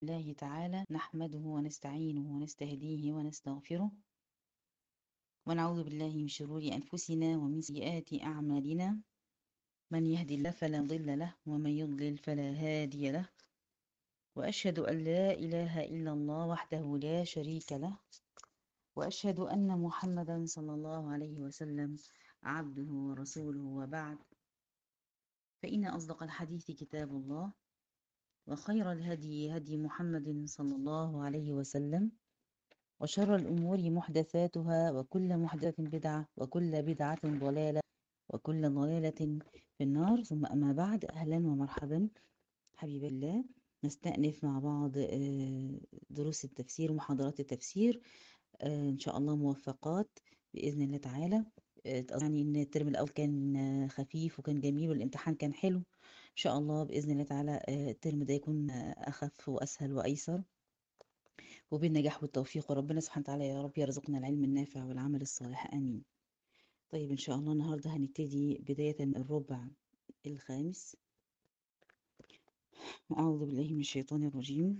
الله تعالى نحمده ونستعينه ونستهديه ونستغفره ونعوذ بالله من شرور أنفسنا ومن سيئات أعمالنا من يهدي الله فلا مضل له ومن يضلل فلا هادي له وأشهد أن لا إله إلا الله وحده لا شريك له وأشهد أن محمدا صلى الله عليه وسلم عبده ورسوله وبعد فإن أصدق الحديث كتاب الله وخير الهدي هدي محمد صلى الله عليه وسلم وشر الأمور محدثاتها وكل محدثة بدعة وكل بدعة ضلالة وكل ضلالة في النار ثم أما بعد أهلا ومرحبا حبيب الله نستأنف مع بعض دروس التفسير ومحاضرات التفسير إن شاء الله موفقات بإذن الله تعالى يعني إن الترم الأول كان خفيف وكان جميل والامتحان كان حلو إن شاء الله بإذن الله تعالى الترم ده يكون أخف وأسهل وأيسر وبالنجاح والتوفيق وربنا سبحانه وتعالى يا رب يرزقنا العلم النافع والعمل الصالح آمين طيب إن شاء الله النهاردة هنبتدي بداية من الربع الخامس أعوذ بالله من الشيطان الرجيم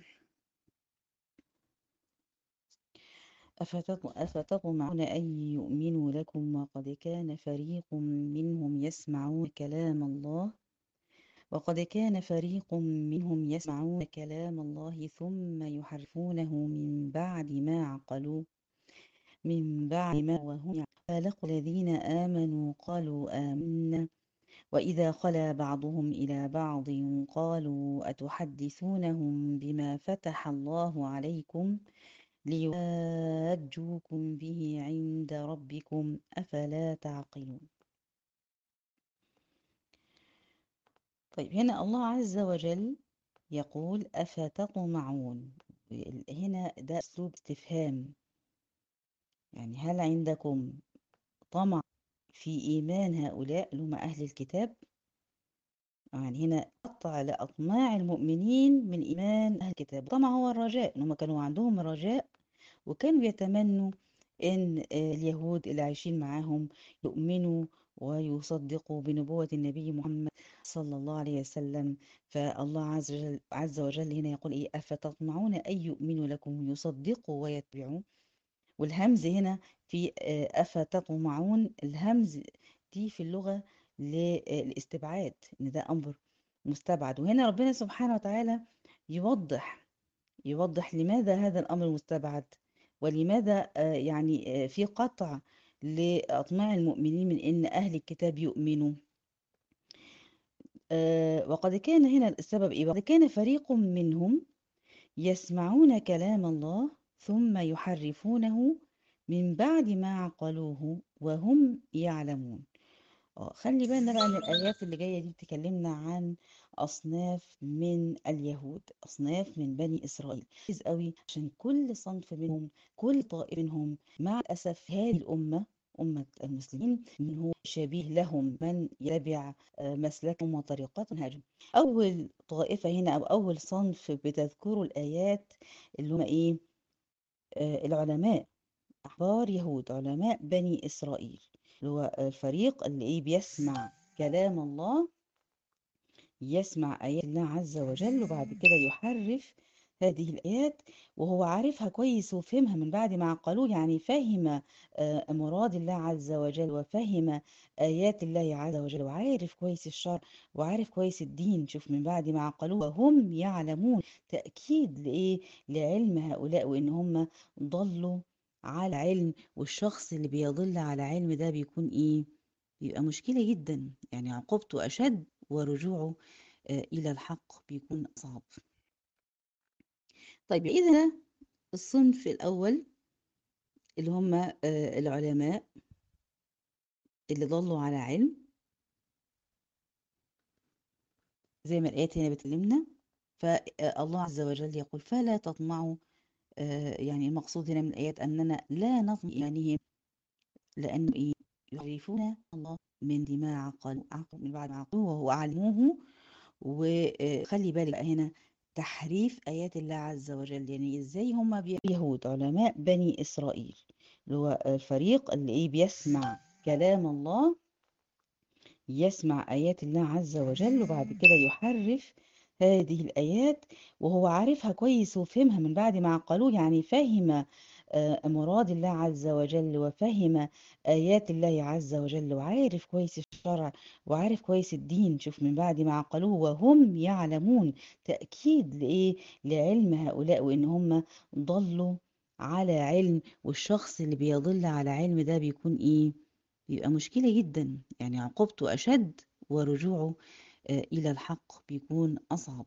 أفتطمعون أن يؤمنوا لكم وقد كان فريق منهم يسمعون كلام الله وقد كان فريق منهم يسمعون كلام الله ثم يحرفونه من بعد ما عقلوه من بعد ما وهم فلقوا الذين آمنوا قالوا آمنا وإذا خلا بعضهم إلى بعض قالوا أتحدثونهم بما فتح الله عليكم ليواجوكم به عند ربكم أفلا تعقلون طيب هنا الله عز وجل يقول أفتطمعون هنا ده أسلوب استفهام يعني هل عندكم طمع في إيمان هؤلاء اللي هم أهل الكتاب يعني هنا قطع لأطماع المؤمنين من إيمان أهل الكتاب طمع هو الرجاء إن هم كانوا عندهم رجاء وكانوا يتمنوا إن اليهود اللي عايشين معاهم يؤمنوا ويصدقوا بنبوة النبي محمد صلى الله عليه وسلم فالله عز وجل, عز وجل هنا يقول إيه أفتطمعون أن يؤمنوا لكم يصدقوا ويتبعوا والهمز هنا في أفتطمعون الهمز دي في اللغة للاستبعاد إن ده أمر مستبعد وهنا ربنا سبحانه وتعالى يوضح يوضح لماذا هذا الأمر مستبعد ولماذا يعني في قطع لأطماع المؤمنين من إن أهل الكتاب يؤمنوا وقد كان هنا السبب إيه؟ وقد كان فريق منهم يسمعون كلام الله ثم يحرفونه من بعد ما عقلوه وهم يعلمون اه خلي بالنا بقى ان الايات اللي جايه دي بتكلمنا عن اصناف من اليهود اصناف من بني اسرائيل كويس قوي عشان كل صنف منهم كل طائف منهم مع الاسف هذه الامه أمة المسلمين من هو شبيه لهم من يتبع مسلكهم وطريقتهم هاجم أول طائفة هنا أو أول صنف بتذكروا الآيات اللي هم إيه آه العلماء أحبار يهود علماء بني إسرائيل اللي هو الفريق اللي إيه بيسمع كلام الله يسمع آيات الله عز وجل وبعد كده يحرف هذه الآيات وهو عارفها كويس وفهمها من بعد ما عقلوه يعني فهم مراد الله عز وجل وفهم آيات الله عز وجل وعارف كويس الشر وعارف كويس الدين شوف من بعد ما عقلوه وهم يعلمون تأكيد لإيه لعلم هؤلاء وإن هم ضلوا على علم والشخص اللي بيضل على علم ده بيكون إيه بيبقى مشكلة جدا يعني عقوبته أشد ورجوعه إلى الحق بيكون صعب طيب إذا الصنف الأول اللي هم العلماء اللي ضلوا على علم زي ما الآيات هنا بتكلمنا فالله عز وجل يقول فلا تطمعوا يعني المقصود هنا من الآيات أننا لا نطمع إيمانهم لأنه إيه يعرفون الله من دماء عقل عقل من بعد عقل وهو علموه وخلي بالك هنا تحريف آيات الله عز وجل يعني إزاي هم يهود علماء بني إسرائيل اللي هو الفريق اللي إيه بيسمع كلام الله يسمع آيات الله عز وجل وبعد كده يحرف هذه الآيات وهو عارفها كويس وفهمها من بعد ما عقلوه يعني فهم آه، مراد الله عز وجل وفهم آيات الله عز وجل وعارف كويس الشرع وعارف كويس الدين شوف من بعد ما عقلوه وهم يعلمون تأكيد لإيه لعلم هؤلاء وإن هم ضلوا على علم والشخص اللي بيضل على علم ده بيكون إيه بيبقى مشكلة جدا يعني عقوبته أشد ورجوعه آه، إلى الحق بيكون أصعب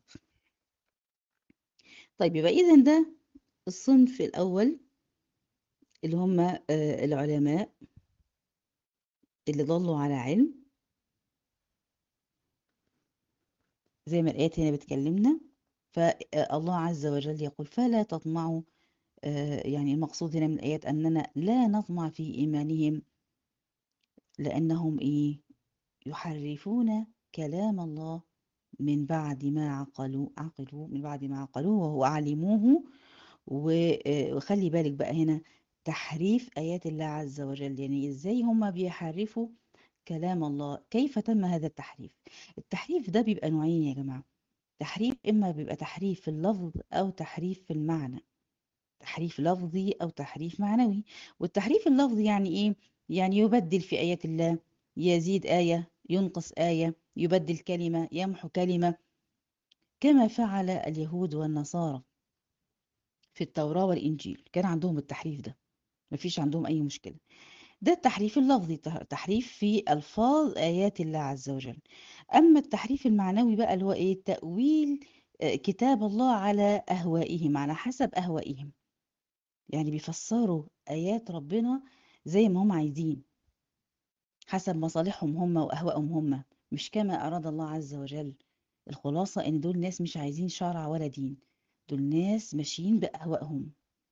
طيب يبقى إذا ده الصنف الأول اللي هم آه، العلماء اللي ضلوا على علم زي ما الآيات هنا بتكلمنا فالله عز وجل يقول فلا تطمعوا آه، يعني المقصود هنا من الآيات أننا لا نطمع في إيمانهم لأنهم إيه يحرفون كلام الله من بعد ما عقلوا عقلوا من بعد ما عقلوه وعلموه وخلي بالك بقى هنا تحريف آيات الله عز وجل يعني إزاي هما بيحرفوا كلام الله كيف تم هذا التحريف التحريف ده بيبقى نوعين يا جماعة تحريف إما بيبقى تحريف في اللفظ أو تحريف في المعنى تحريف لفظي أو تحريف معنوي والتحريف اللفظي يعني إيه؟ يعني يبدل في آيات الله يزيد آية ينقص آية يبدل كلمة يمحو كلمة كما فعل اليهود والنصارى في التوراة والإنجيل كان عندهم التحريف ده مفيش عندهم أي مشكلة ده التحريف اللفظي تحريف في ألفاظ آيات الله عز وجل أما التحريف المعنوي بقى اللي هو إيه تأويل كتاب الله على أهوائهم على حسب أهوائهم يعني بيفسروا آيات ربنا زي ما هم عايزين حسب مصالحهم هم وأهوائهم هم مش كما أراد الله عز وجل الخلاصة إن دول ناس مش عايزين شرع ولا دين دول ناس ماشيين بأهوائهم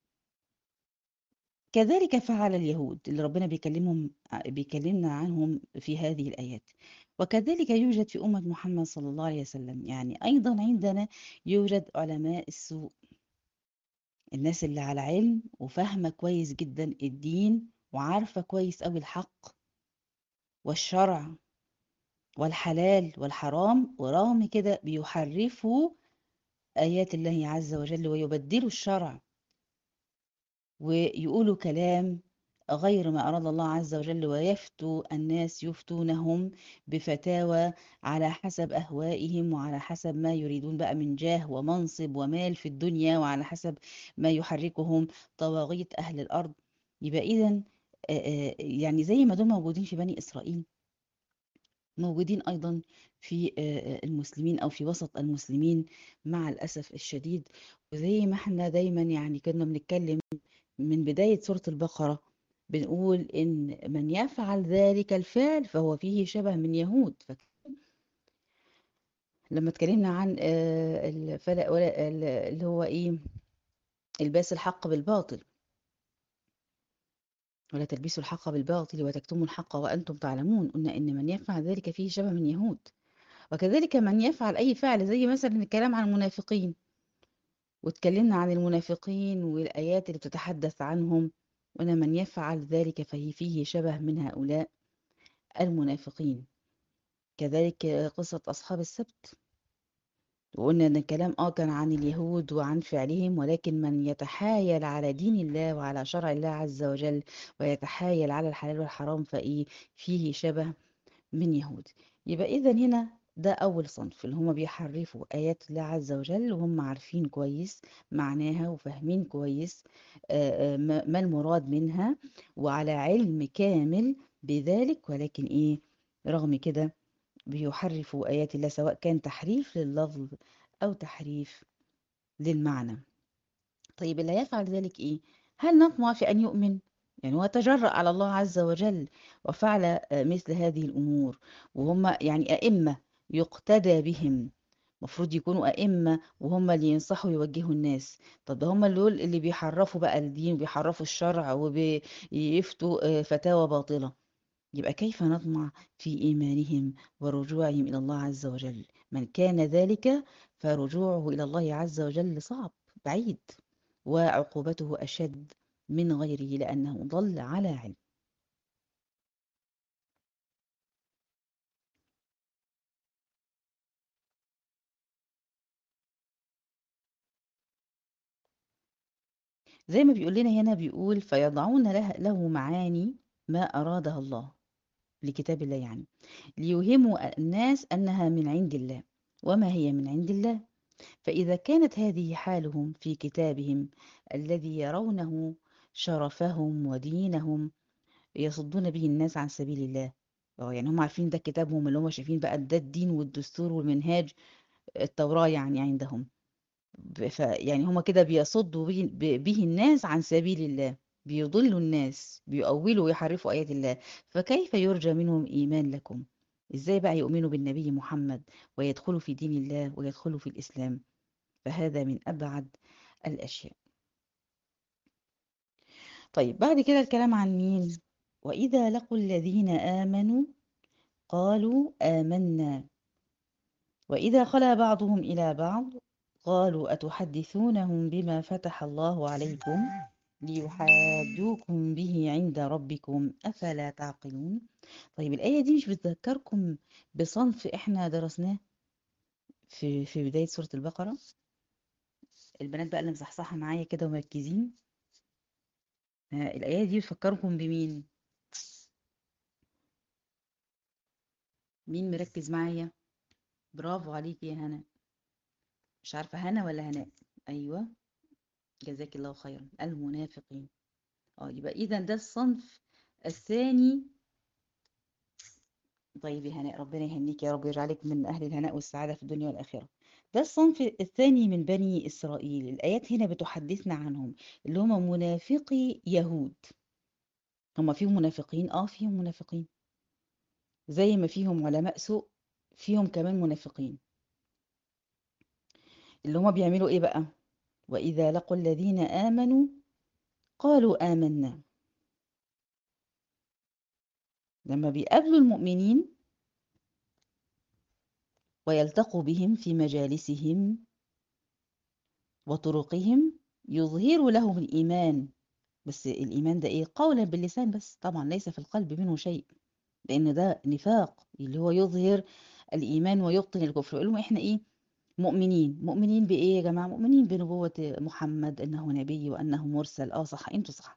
كذلك فعل اليهود اللي ربنا بيكلمهم بيكلمنا عنهم في هذه الآيات وكذلك يوجد في أمة محمد صلى الله عليه وسلم يعني أيضا عندنا يوجد علماء السوء الناس اللي على علم وفاهمة كويس جدا الدين وعارفة كويس أوي الحق والشرع والحلال والحرام ورغم كده بيحرفوا آيات الله عز وجل ويبدلوا الشرع ويقولوا كلام غير ما أراد الله عز وجل ويفتوا الناس يفتونهم بفتاوى على حسب أهوائهم وعلى حسب ما يريدون بقى من جاه ومنصب ومال في الدنيا وعلى حسب ما يحركهم طواغيت أهل الأرض يبقى إذا يعني زي ما دول موجودين في بني إسرائيل موجودين أيضا في المسلمين أو في وسط المسلمين مع الأسف الشديد وزي ما احنا دايما يعني كنا بنتكلم من بداية سورة البقرة بنقول إن من يفعل ذلك الفعل فهو فيه شبه من يهود لما اتكلمنا عن الفلق اللي هو إيه الباس الحق بالباطل ولا تلبسوا الحق بالباطل وتكتموا الحق وأنتم تعلمون قلنا إن من يفعل ذلك فيه شبه من يهود وكذلك من يفعل أي فعل زي مثلا الكلام عن المنافقين واتكلمنا عن المنافقين والآيات اللي بتتحدث عنهم وأن من يفعل ذلك فهي فيه شبه من هؤلاء المنافقين كذلك قصة أصحاب السبت وقلنا أن الكلام آه كان عن اليهود وعن فعلهم ولكن من يتحايل على دين الله وعلى شرع الله عز وجل ويتحايل على الحلال والحرام فإيه فيه شبه من يهود يبقى إذا هنا ده أول صنف اللي هم بيحرفوا آيات الله عز وجل وهم عارفين كويس معناها وفاهمين كويس ما المراد منها وعلى علم كامل بذلك ولكن إيه رغم كده بيحرفوا آيات الله سواء كان تحريف لللفظ أو تحريف للمعنى طيب اللي يفعل ذلك إيه هل نطمع في أن يؤمن يعني هو تجرأ على الله عز وجل وفعل مثل هذه الأمور وهم يعني أئمة يقتدى بهم المفروض يكونوا أئمة وهم اللي ينصحوا يوجهوا الناس طب ده هم دول اللي بيحرفوا بقى الدين وبيحرفوا الشرع وبيفتوا فتاوى باطلة يبقى كيف نطمع في إيمانهم ورجوعهم إلى الله عز وجل من كان ذلك فرجوعه إلى الله عز وجل صعب بعيد وعقوبته أشد من غيره لأنه ضل على علم زي ما بيقول لنا هنا بيقول فيضعون له, له معاني ما أرادها الله لكتاب الله يعني ليوهموا الناس أنها من عند الله وما هي من عند الله فإذا كانت هذه حالهم في كتابهم الذي يرونه شرفهم ودينهم يصدون به الناس عن سبيل الله اه يعني هم عارفين ده كتابهم اللي هم شايفين بقى ده الدين والدستور والمنهاج التوراة يعني عندهم ب- ف يعني هم كده بيصدوا به, ب- به الناس عن سبيل الله بيضلوا الناس بيؤولوا ويحرفوا آيات الله فكيف يرجى منهم إيمان لكم إزاي بقى يؤمنوا بالنبي محمد ويدخلوا في دين الله ويدخلوا في الإسلام فهذا من أبعد الأشياء طيب بعد كده الكلام عن مين وإذا لقوا الذين آمنوا قالوا آمنا وإذا خلا بعضهم إلى بعض قالوا أتحدثونهم بما فتح الله عليكم ليحاجوكم به عند ربكم أفلا تعقلون طيب الآية دي مش بتذكركم بصنف إحنا درسناه في في بداية سورة البقرة البنات بقى اللي مصحصحة معايا كده ومركزين ها، الآية دي بتفكركم بمين مين مركز معايا برافو عليكي يا هنا مش عارفة هنا ولا هناء أيوة جزاك الله خيرا المنافقين اه يبقى إذا ده الصنف الثاني طيب يا هناء ربنا يهنيك يا رب ويجعلك من أهل الهناء والسعادة في الدنيا والآخرة ده الصنف الثاني من بني إسرائيل الآيات هنا بتحدثنا عنهم اللي هم منافقي يهود هم فيهم منافقين اه فيهم منافقين زي ما فيهم علماء سوء فيهم كمان منافقين اللي هم بيعملوا ايه بقى وإذا لقوا الذين آمنوا قالوا آمنا لما بيقابلوا المؤمنين ويلتقوا بهم في مجالسهم وطرقهم يظهروا لهم الإيمان بس الإيمان ده إيه قولا باللسان بس طبعا ليس في القلب منه شيء لأن ده نفاق اللي هو يظهر الإيمان ويبطن الكفر يقول لهم إحنا إيه مؤمنين مؤمنين بإيه يا جماعة مؤمنين بنبوة محمد أنه نبي وأنه مرسل آه صح أنتوا صح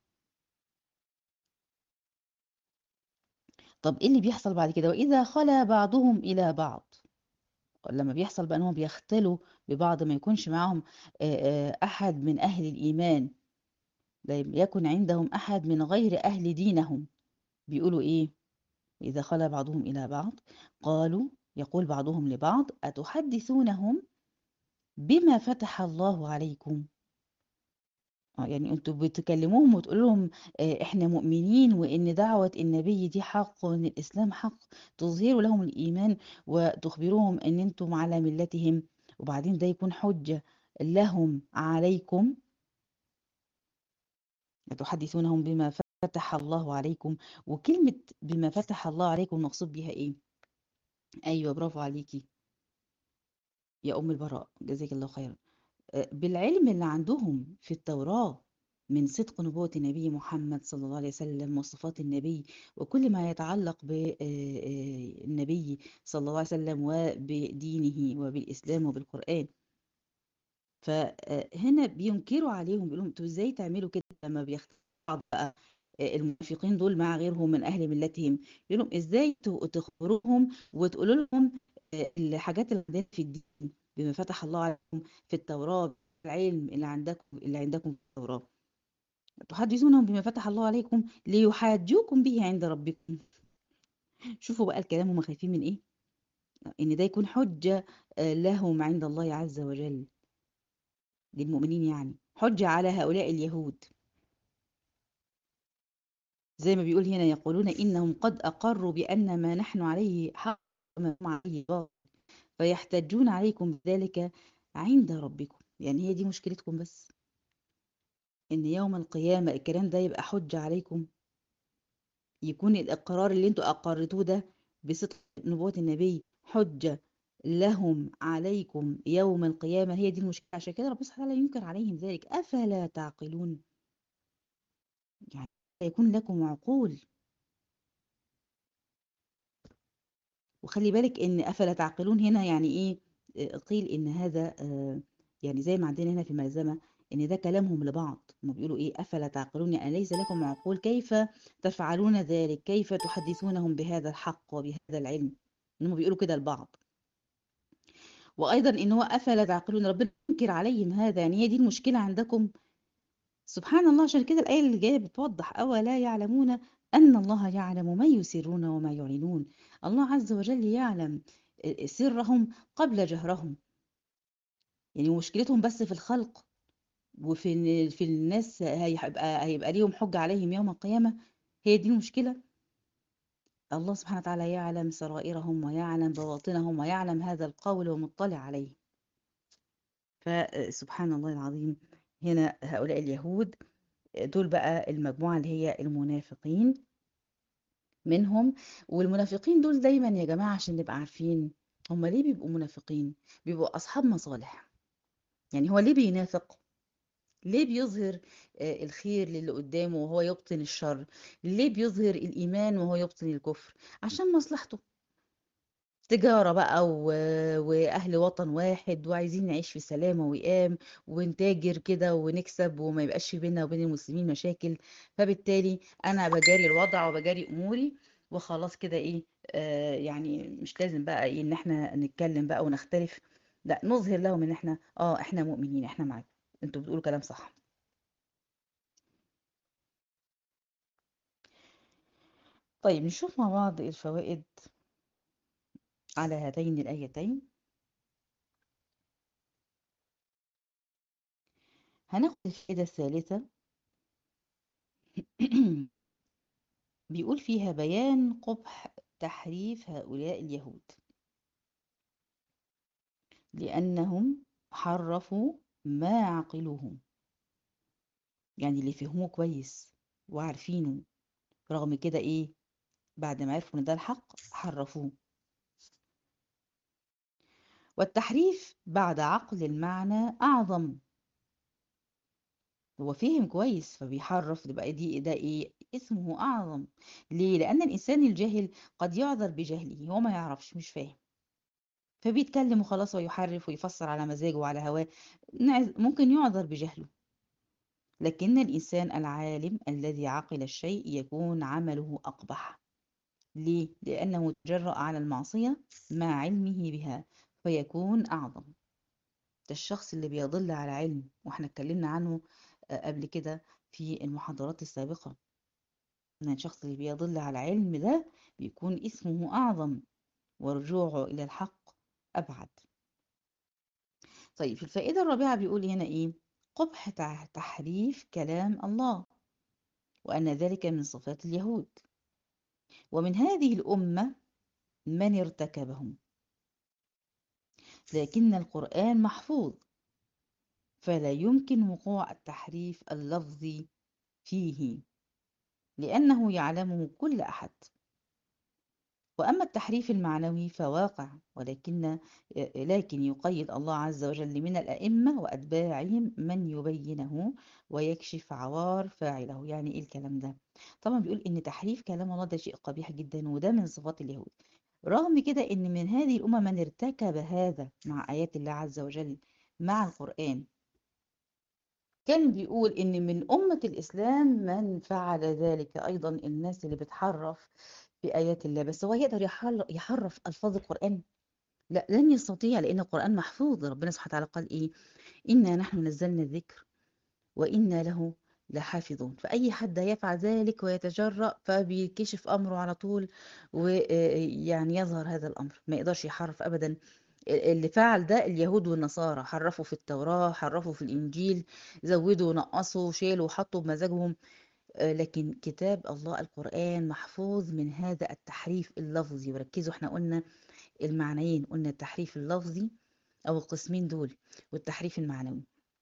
طب إيه اللي بيحصل بعد كده وإذا خلا بعضهم إلى بعض لما بيحصل بقى انهم بيختلوا ببعض ما يكونش معاهم آه، آه، احد من اهل الايمان لم يكن عندهم احد من غير اهل دينهم بيقولوا ايه اذا خلا بعضهم الى بعض قالوا يقول بعضهم لبعض اتحدثونهم بما فتح الله عليكم اه يعني انتوا بتكلموهم وتقولوا لهم آه، احنا مؤمنين وان دعوة النبي دي حق وان الاسلام حق تظهروا لهم الايمان وتخبروهم ان انتم على ملتهم وبعدين ده يكون حجة لهم عليكم تحدثونهم بما فتح الله عليكم وكلمة بما فتح الله عليكم مقصود بيها ايه ايوه برافو عليكي يا ام البراء جزاك الله خيرا آه، بالعلم اللي عندهم في التوراة من صدق نبوة النبي محمد صلى الله عليه وسلم وصفات النبي وكل ما يتعلق بالنبي صلى الله عليه وسلم وبدينه وبالإسلام وبالقرآن فهنا بينكروا عليهم بيقولوا لهم انتوا ازاي تعملوا كده لما بيختلفوا بعض بقى آه، المنافقين دول مع غيرهم من أهل ملتهم يقول لهم ازاي ت- تخبروهم وتقولوا لهم آه، الحاجات اللي عندنا في الدين بما فتح الله عليكم في التوراة العلم اللي عندكم اللي عندكم في التوراة تحدثونهم بما فتح الله عليكم ليحاجوكم به عند ربكم شوفوا بقى الكلام هم خايفين من ايه ان ده يكون حجة آه، لهم عند الله عز وجل للمؤمنين يعني حجة على هؤلاء اليهود زي ما بيقول هنا يقولون إنهم قد أقروا بأن ما نحن عليه حق وما هم عليه باطل فيحتجون عليكم بذلك عند ربكم يعني هي دي مشكلتكم بس إن يوم القيامة الكلام ده يبقى حجة عليكم يكون الإقرار اللي انتوا أقرتوه ده بصدق نبوة النبي حجة لهم عليكم يوم القيامة هي دي المشكلة عشان كده ربنا سبحانه وتعالى ينكر عليهم ذلك أفلا تعقلون يعني يكون لكم عقول وخلي بالك ان افلا تعقلون هنا يعني ايه آه، قيل ان هذا آه، يعني زي ما عندنا هنا في الملزمه إن ده كلامهم لبعض هم بيقولوا إيه أفلا تعقلون أليس لكم عقول كيف تفعلون ذلك كيف تحدثونهم بهذا الحق وبهذا العلم إنهم بيقولوا كده لبعض وأيضا إن هو أفلا تعقلون ربنا ينكر عليهم هذا يعني هي دي المشكلة عندكم سبحان الله عشان كده الآية اللي جاية بتوضح أولا يعلمون أن الله يعلم ما يسرون وما يعلنون الله عز وجل يعلم سرهم قبل جهرهم يعني مشكلتهم بس في الخلق وفي في الناس هيبقى هيبقى ليهم حجة عليهم يوم القيامة هي دي المشكلة الله سبحانه وتعالى يعلم سرائرهم ويعلم بواطنهم ويعلم هذا القول ومطلع عليه فسبحان الله العظيم هنا هؤلاء اليهود دول بقى المجموعة اللي هي المنافقين منهم والمنافقين دول دايما يا جماعة عشان نبقى عارفين هم ليه بيبقوا منافقين بيبقوا أصحاب مصالح يعني هو ليه بينافق ليه بيظهر الخير للي قدامه وهو يبطن الشر ليه بيظهر الإيمان وهو يبطن الكفر عشان مصلحته تجارة بقى و... وأهل وطن واحد وعايزين نعيش في سلامة وإيام ونتاجر كده ونكسب وما يبقاش في بيننا وبين المسلمين مشاكل فبالتالي أنا بجاري الوضع وبجاري أموري وخلاص كده إيه آه يعني مش لازم بقى إيه إن إحنا نتكلم بقى ونختلف لا نظهر لهم إن إحنا آه إحنا مؤمنين إحنا معاكم أنتوا بتقولوا كلام صح طيب نشوف مع بعض الفوائد على هاتين الآيتين هناخد الفائدة الثالثة بيقول فيها بيان قبح تحريف هؤلاء اليهود لأنهم حرفوا ما عقلوهم يعني اللي فهموه كويس وعارفينه رغم كده ايه بعد ما عرفوا ان ده الحق حرفوه والتحريف بعد عقل المعنى أعظم هو فهم كويس فبيحرف يبقى دي ده ايه اسمه أعظم ليه لأن الإنسان الجاهل قد يعذر بجهله هو ما يعرفش مش فاهم فبيتكلم وخلاص ويحرف ويفسر على مزاجه وعلى هواه ممكن يعذر بجهله لكن الإنسان العالم الذي عقل الشيء يكون عمله أقبح ليه؟ لأنه تجرأ على المعصية مع علمه بها فيكون أعظم ده الشخص اللي بيضل على علم واحنا اتكلمنا عنه قبل كده في المحاضرات السابقة ان الشخص اللي بيضل على علم ده بيكون اسمه أعظم ورجوعه إلى الحق أبعد طيب في الفائدة الرابعة بيقول هنا إيه قبح تحريف كلام الله وأن ذلك من صفات اليهود ومن هذه الأمة من ارتكبهم لكن القرآن محفوظ فلا يمكن وقوع التحريف اللفظي فيه لأنه يعلمه كل أحد وأما التحريف المعنوي فواقع ولكن لكن يقيد الله عز وجل من الأئمة وأتباعهم من يبينه ويكشف عوار فاعله يعني إيه الكلام ده طبعا بيقول إن تحريف كلام الله ده شيء قبيح جدا وده من صفات اليهود رغم كده إن من هذه الأمة من ارتكب هذا مع آيات الله عز وجل مع القرآن كان بيقول إن من أمة الإسلام من فعل ذلك أيضا الناس اللي بتحرف في آيات الله بس هو يقدر يحرف ألفاظ القرآن لا لن يستطيع لأن القرآن محفوظ ربنا سبحانه وتعالى قال إيه إنا نحن نزلنا الذكر وإنا له لحافظون فأي حد يفعل ذلك ويتجرأ فبيكشف أمره على طول ويعني يظهر هذا الأمر ما يقدرش يحرف أبدا اللي فعل ده اليهود والنصارى حرفوا في التوراة حرفوا في الإنجيل زودوا ونقصوا شالوا وحطوا بمزاجهم لكن كتاب الله القرآن محفوظ من هذا التحريف اللفظي وركزوا احنا قلنا المعنيين قلنا التحريف اللفظي أو القسمين دول والتحريف المعنوي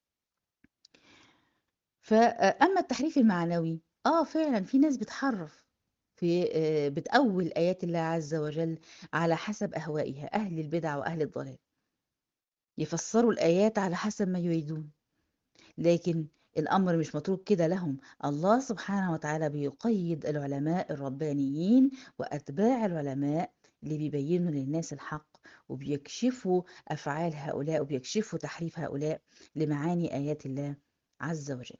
فأما التحريف المعنوي آه فعلا في ناس بتحرف في بتأول آيات الله عز وجل على حسب أهوائها أهل البدع وأهل الضلال يفسروا الآيات على حسب ما يريدون لكن الأمر مش متروك كده لهم الله سبحانه وتعالى بيقيد العلماء الربانيين وأتباع العلماء اللي بيبينوا للناس الحق وبيكشفوا أفعال هؤلاء وبيكشفوا تحريف هؤلاء لمعاني آيات الله عز وجل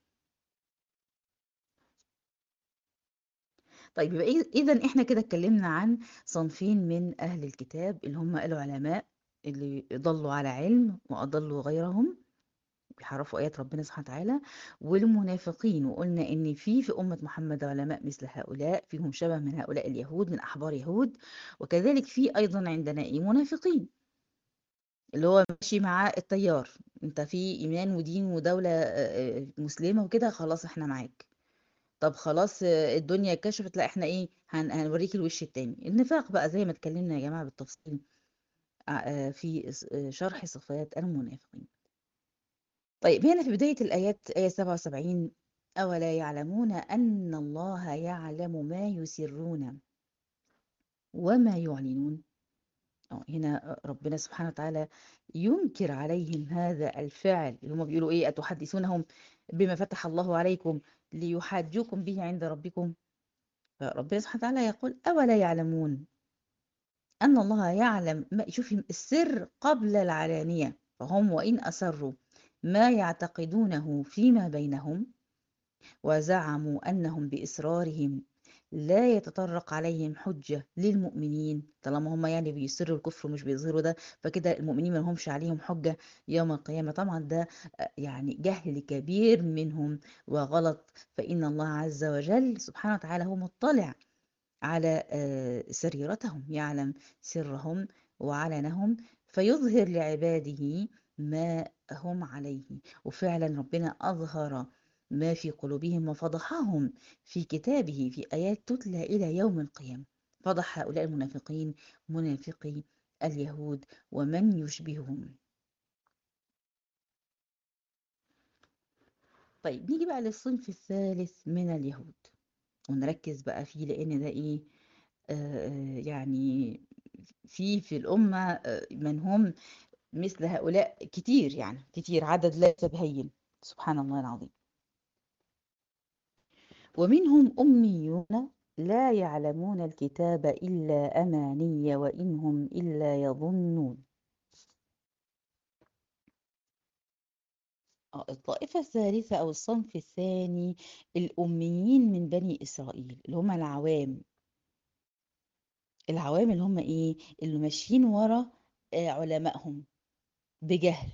طيب يبقى إيه إذا إحنا كده اتكلمنا عن صنفين من أهل الكتاب اللي هم العلماء اللي ضلوا على علم وأضلوا غيرهم بيحرفوا آيات ربنا سبحانه وتعالى والمنافقين وقلنا إن في في أمة محمد علماء مثل هؤلاء فيهم شبه من هؤلاء اليهود من أحبار يهود وكذلك في أيضا عندنا إيه منافقين اللي هو ماشي مع التيار انت في إيمان ودين ودولة آه، آه، مسلمة وكده خلاص احنا معاك طب خلاص آه، الدنيا كشفت لا احنا ايه هن هنوريك الوش التاني النفاق بقى زي ما اتكلمنا يا جماعة بالتفصيل آه، آه، في س- آه، شرح صفات المنافقين طيب هنا في بداية الآيات آية 77 أولا يعلمون أن الله يعلم ما يسرون وما يعلنون اه هنا ربنا سبحانه وتعالى ينكر عليهم هذا الفعل اللي هم بيقولوا ايه أتحدثونهم بما فتح الله عليكم ليحاجوكم به عند ربكم فربنا سبحانه وتعالى يقول أولا يعلمون أن الله يعلم ما شوفي السر قبل العلانية فهم وإن أسروا ما يعتقدونه فيما بينهم وزعموا أنهم بإصرارهم لا يتطرق عليهم حجة للمؤمنين طالما هم يعني بيسروا الكفر ومش بيظهروا ده فكده المؤمنين ما لهمش عليهم حجة يوم القيامة طبعا ده آه، يعني جهل كبير منهم وغلط فإن الله عز وجل سبحانه وتعالى هو مطلع على آه، سريرتهم يعلم سرهم وعلنهم فيظهر لعباده ما هم عليه وفعلا ربنا أظهر ما في قلوبهم وفضحهم في كتابه في آيات تتلى إلى يوم القيامة فضح هؤلاء المنافقين منافقي اليهود ومن يشبههم طيب نيجي بقى للصنف الثالث من اليهود ونركز بقى فيه لأن ده إيه آه، يعني في في الأمة آه، من هم مثل هؤلاء كتير يعني كتير عدد لا يتبين سبحان الله العظيم ومنهم أميون لا يعلمون الكتاب إلا أماني وإن هم إلا يظنون آه، الطائفة الثالثة أو الصنف الثاني الأميين من بني إسرائيل اللي هم العوام العوام اللي هم إيه اللي ماشيين ورا آه، علمائهم بجهل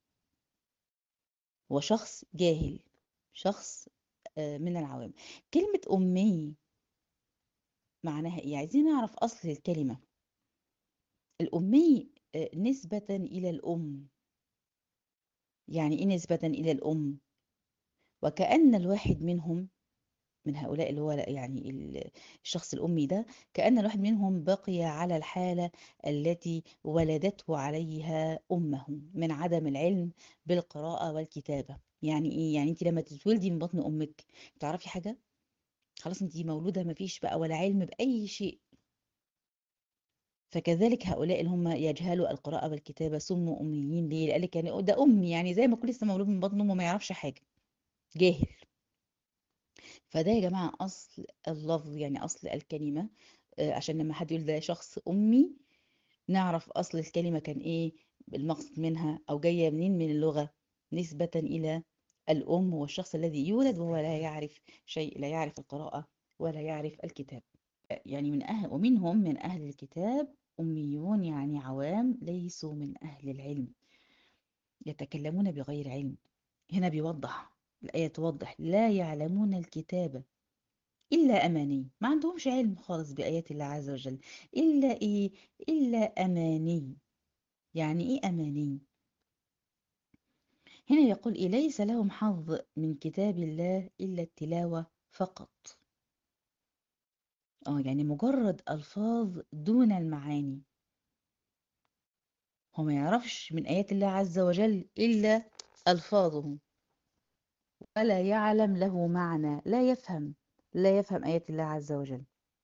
وشخص جاهل شخص آه، من العوام كلمة أمي معناها إيه عايزين نعرف أصل الكلمة الأمي آه، نسبة إلى الأم يعني إيه نسبة إلى الأم وكأن الواحد منهم من هؤلاء اللي هو يعني ال- الشخص الأمي ده كأن الواحد منهم بقي على الحالة التي ولدته عليها أمه من عدم العلم بالقراءة والكتابة يعني إيه؟ يعني أنت لما تتولدي من بطن أمك تعرفي حاجة؟ خلاص أنت مولودة مفيش بقى ولا علم بأي شيء فكذلك هؤلاء اللي هم يجهلوا القراءة والكتابة سموا أميين ليه؟ قال لك يعني ده أمي يعني زي ما يكون لسه مولود من بطن أمه ما يعرفش حاجة جاهل فده يا جماعة أصل اللفظ يعني أصل الكلمة آه، عشان لما حد يقول ده شخص أمي نعرف أصل الكلمة كان إيه المقصد منها أو جاية منين من اللغة نسبة إلى الأم والشخص الذي يولد وهو لا يعرف شيء لا يعرف القراءة ولا يعرف الكتاب يعني من أهل ومنهم من أهل الكتاب أميون يعني عوام ليسوا من أهل العلم يتكلمون بغير علم هنا بيوضح الآية توضح لا يعلمون الكتاب إلا أماني ما عندهمش علم خالص بآيات الله عز وجل إلا إيه إلا أماني يعني إيه أماني هنا يقول إيه ليس لهم حظ من كتاب الله إلا التلاوة فقط آه يعني مجرد ألفاظ دون المعاني هو ما يعرفش من آيات الله عز وجل إلا ألفاظه ولا يعلم له معنى لا يفهم لا يفهم آيات الله عز وجل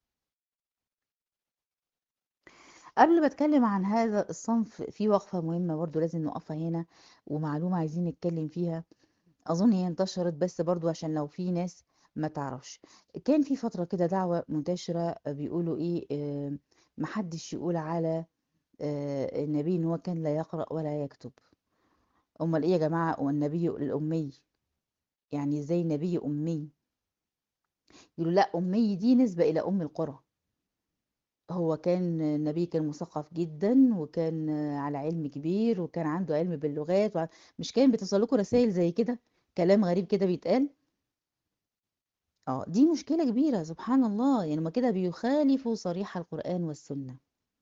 قبل ما اتكلم عن هذا الصنف في وقفة مهمة برضو لازم نقفها هنا ومعلومة عايزين نتكلم فيها أظن هي انتشرت بس برضو عشان لو في ناس ما تعرفش كان في فترة كده دعوة منتشرة بيقولوا إيه آه، محدش يقول على آه، النبي إن هو كان لا يقرأ ولا يكتب أمال إيه يا جماعة والنبي الأمي يعني ازاي نبي أمي يقولوا لا أمي دي نسبة إلى أم القرى هو كان النبي كان مثقف جدا وكان على علم كبير وكان عنده علم باللغات وع- مش كان بيتصلكوا رسائل زي كده كلام غريب كده بيتقال اه دي مشكلة كبيرة سبحان الله يعني ما كده بيخالفوا صريح القرآن والسنة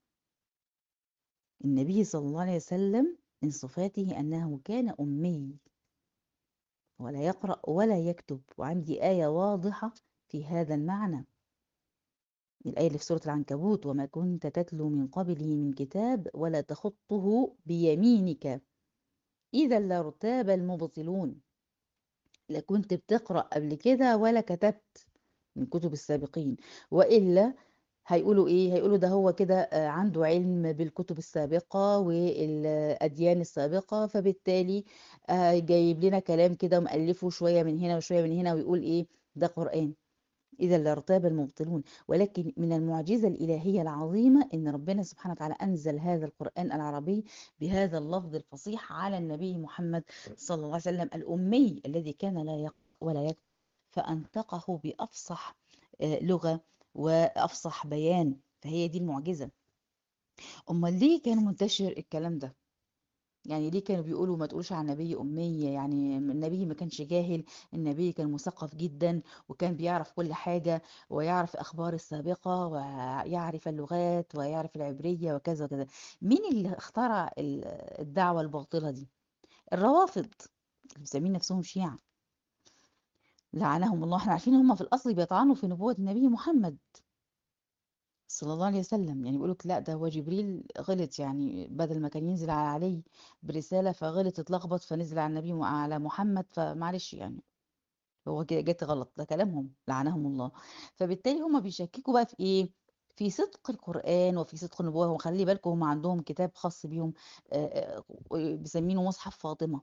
النبي صلى الله عليه وسلم من صفاته أنه كان أمي ولا يقرأ ولا يكتب وعندي آية واضحة في هذا المعنى الآية اللي في سورة العنكبوت وما كنت تتلو من قبله من كتاب ولا تخطه بيمينك إذا لارتاب المبطلون لا كنت بتقرأ قبل كده ولا كتبت من كتب السابقين وإلا هيقولوا إيه هيقولوا ده هو كده آه، عنده علم بالكتب السابقة والأديان السابقة فبالتالي آه، جايب لنا كلام كده مألفه شوية من هنا وشوية من هنا ويقول إيه ده قرآن إذا لارتاب المبطلون ولكن من المعجزة الإلهية العظيمة إن ربنا سبحانه وتعالى أنزل هذا القرآن العربي بهذا اللفظ الفصيح على النبي محمد صلى الله عليه وسلم الأمي الذي كان لا يقرأ ولا يكتب فأنطقه بأفصح آه، لغة وأفصح بيان فهي دي المعجزة أمال ليه كان منتشر الكلام ده يعني ليه كانوا بيقولوا ما تقولش عن النبي أمية يعني النبي ما كانش جاهل النبي كان مثقف جدا وكان بيعرف كل حاجة ويعرف الأخبار السابقة ويعرف اللغات ويعرف العبرية وكذا وكذا مين اللي اخترع ال- الدعوة الباطلة دي الروافض اللي مسمين نفسهم شيعة لعنهم الله احنا عارفين هم في الأصل بيطعنوا في نبوة النبي محمد صلى الله عليه وسلم يعني بيقولوا لا ده هو جبريل غلط يعني بدل ما كان ينزل على علي برسالة فغلط اتلخبط فنزل على النبي وعلى محمد فمعلش يعني هو كده جت غلط ده كلامهم لعنهم الله فبالتالي هم بيشككوا بقى في ايه في صدق القرآن وفي صدق النبوة وخلي بالكم هم عندهم كتاب خاص بيهم آه، آه، بيسمينه مصحف فاطمة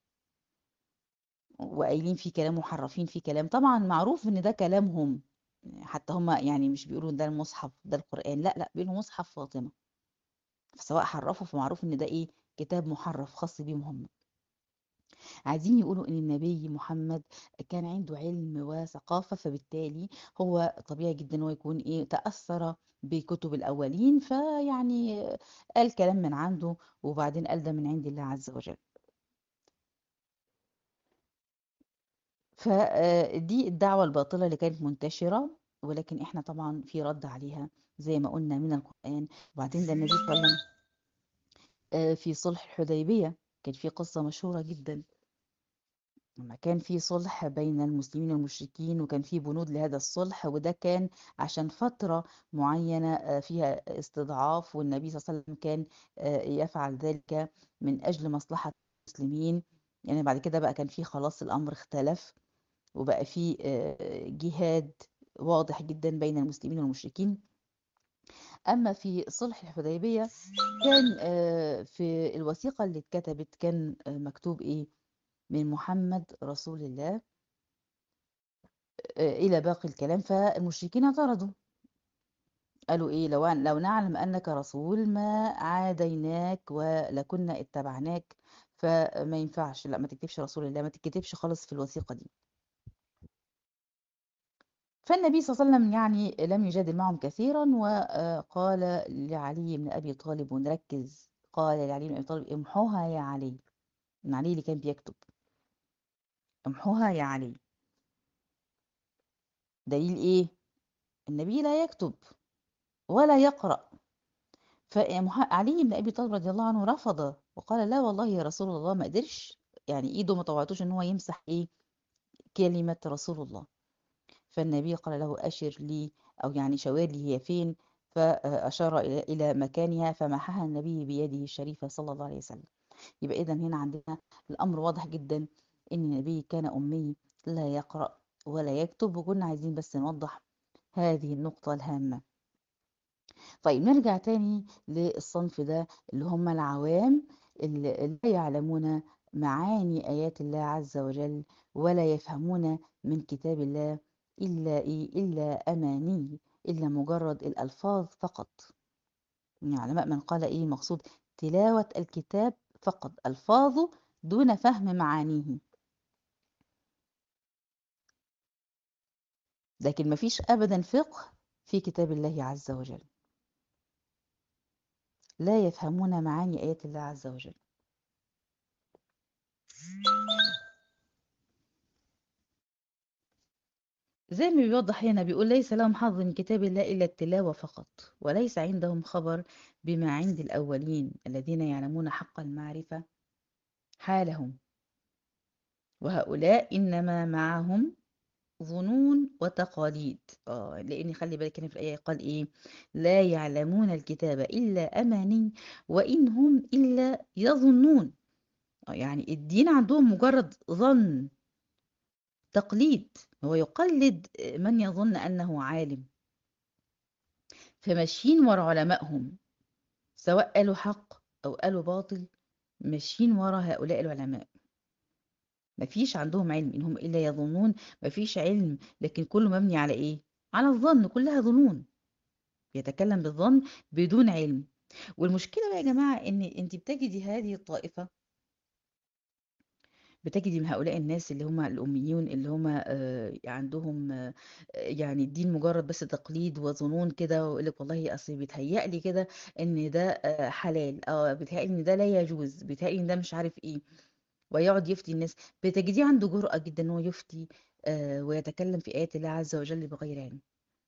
وقايلين فيه كلام محرفين فيه كلام طبعا معروف ان ده كلامهم حتى هم يعني مش بيقولوا ده المصحف ده القرآن لا لا بيقولوا مصحف فاطمة سواء حرفوا فمعروف ان ده ايه كتاب محرف خاص بيهم هم عايزين يقولوا ان النبي محمد كان عنده علم وثقافة فبالتالي هو طبيعي جدا هو يكون ايه تأثر بكتب الأولين فيعني قال كلام من عنده وبعدين قال ده من عند الله عز وجل فدي الدعوة الباطلة اللي كانت منتشرة ولكن احنا طبعا في رد عليها زي ما قلنا من القرآن وبعدين ده النبي صلى الله عليه وسلم آه، في صلح الحديبية كان في قصة مشهورة جدا لما كان في صلح بين المسلمين والمشركين وكان في بنود لهذا الصلح وده كان عشان فترة معينة آه، فيها استضعاف والنبي صلى الله عليه وسلم كان آه، يفعل ذلك من أجل مصلحة المسلمين يعني بعد كده بقى كان في خلاص الأمر اختلف وبقى في آه، جهاد واضح جدا بين المسلمين والمشركين أما في صلح الحديبية كان آه، في الوثيقة اللي اتكتبت كان آه، مكتوب إيه من محمد رسول الله آه، إلى باقي الكلام فالمشركين اعترضوا قالوا إيه لو لو نعلم أنك رسول ما عاديناك ولكنا اتبعناك فما ينفعش لا ما تكتبش رسول الله ما تكتبش خالص في الوثيقة دي فالنبي صلى الله عليه وسلم يعني لم يجادل معهم كثيرا وقال لعلي بن أبي طالب ونركز قال لعلي بن أبي طالب امحوها يا علي من علي اللي كان بيكتب امحوها يا علي دليل ايه النبي لا يكتب ولا يقرأ فعلي بن أبي طالب رضي الله عنه رفض وقال لا والله يا رسول الله ما قدرش يعني ايده ما طوعتوش ان هو يمسح ايه كلمة رسول الله فالنبي قال له أشر لي أو يعني شاور لي هي فين فأشار إلى إلى مكانها فمحها النبي بيده الشريفة صلى الله عليه وسلم يبقى إذا هنا عندنا الأمر واضح جدا إن النبي كان أمي لا يقرأ ولا يكتب وكنا عايزين بس نوضح هذه النقطة الهامة طيب نرجع تاني للصنف ده اللي هم العوام اللي لا يعلمون معاني آيات الله عز وجل ولا يفهمون من كتاب الله إلا إيه إلا أماني إلا مجرد الألفاظ فقط من علماء من قال إيه مقصود تلاوة الكتاب فقط ألفاظه دون فهم معانيه لكن ما فيش أبدا فقه في كتاب الله عز وجل لا يفهمون معاني آيات الله عز وجل زي ما بيوضح هنا بيقول ليس لهم حظ من كتاب الله إلا التلاوة فقط وليس عندهم خبر بما عند الأولين الذين يعلمون حق المعرفة حالهم وهؤلاء إنما معهم ظنون وتقاليد آه لأن خلي بالك هنا في الآية قال إيه لا يعلمون الكتاب إلا أماني وإن هم إلا يظنون آه يعني الدين عندهم مجرد ظن تقليد هو يقلد من يظن أنه عالم فماشيين ورا علمائهم سواء قالوا حق أو قالوا باطل ماشيين ورا هؤلاء العلماء مفيش عندهم علم إن هم إلا يظنون مفيش علم لكن كله مبني على إيه؟ على الظن كلها ظنون يتكلم بالظن بدون علم والمشكلة بقى يا جماعة إن أنت بتجدي هذه الطائفة بتجدي من هؤلاء الناس اللي هم الأميون اللي هم آه، عندهم آه، يعني الدين مجرد بس تقليد وظنون كده ويقول لك والله أصل بيتهيأ لي كده إن ده آه، حلال أو بيتهيأ لي إن ده لا يجوز بيتهيأ لي إن ده مش عارف إيه ويقعد يفتي الناس بتجديه عنده جرأة جدا إن هو يفتي آه، ويتكلم في آيات الله عز وجل بغير علم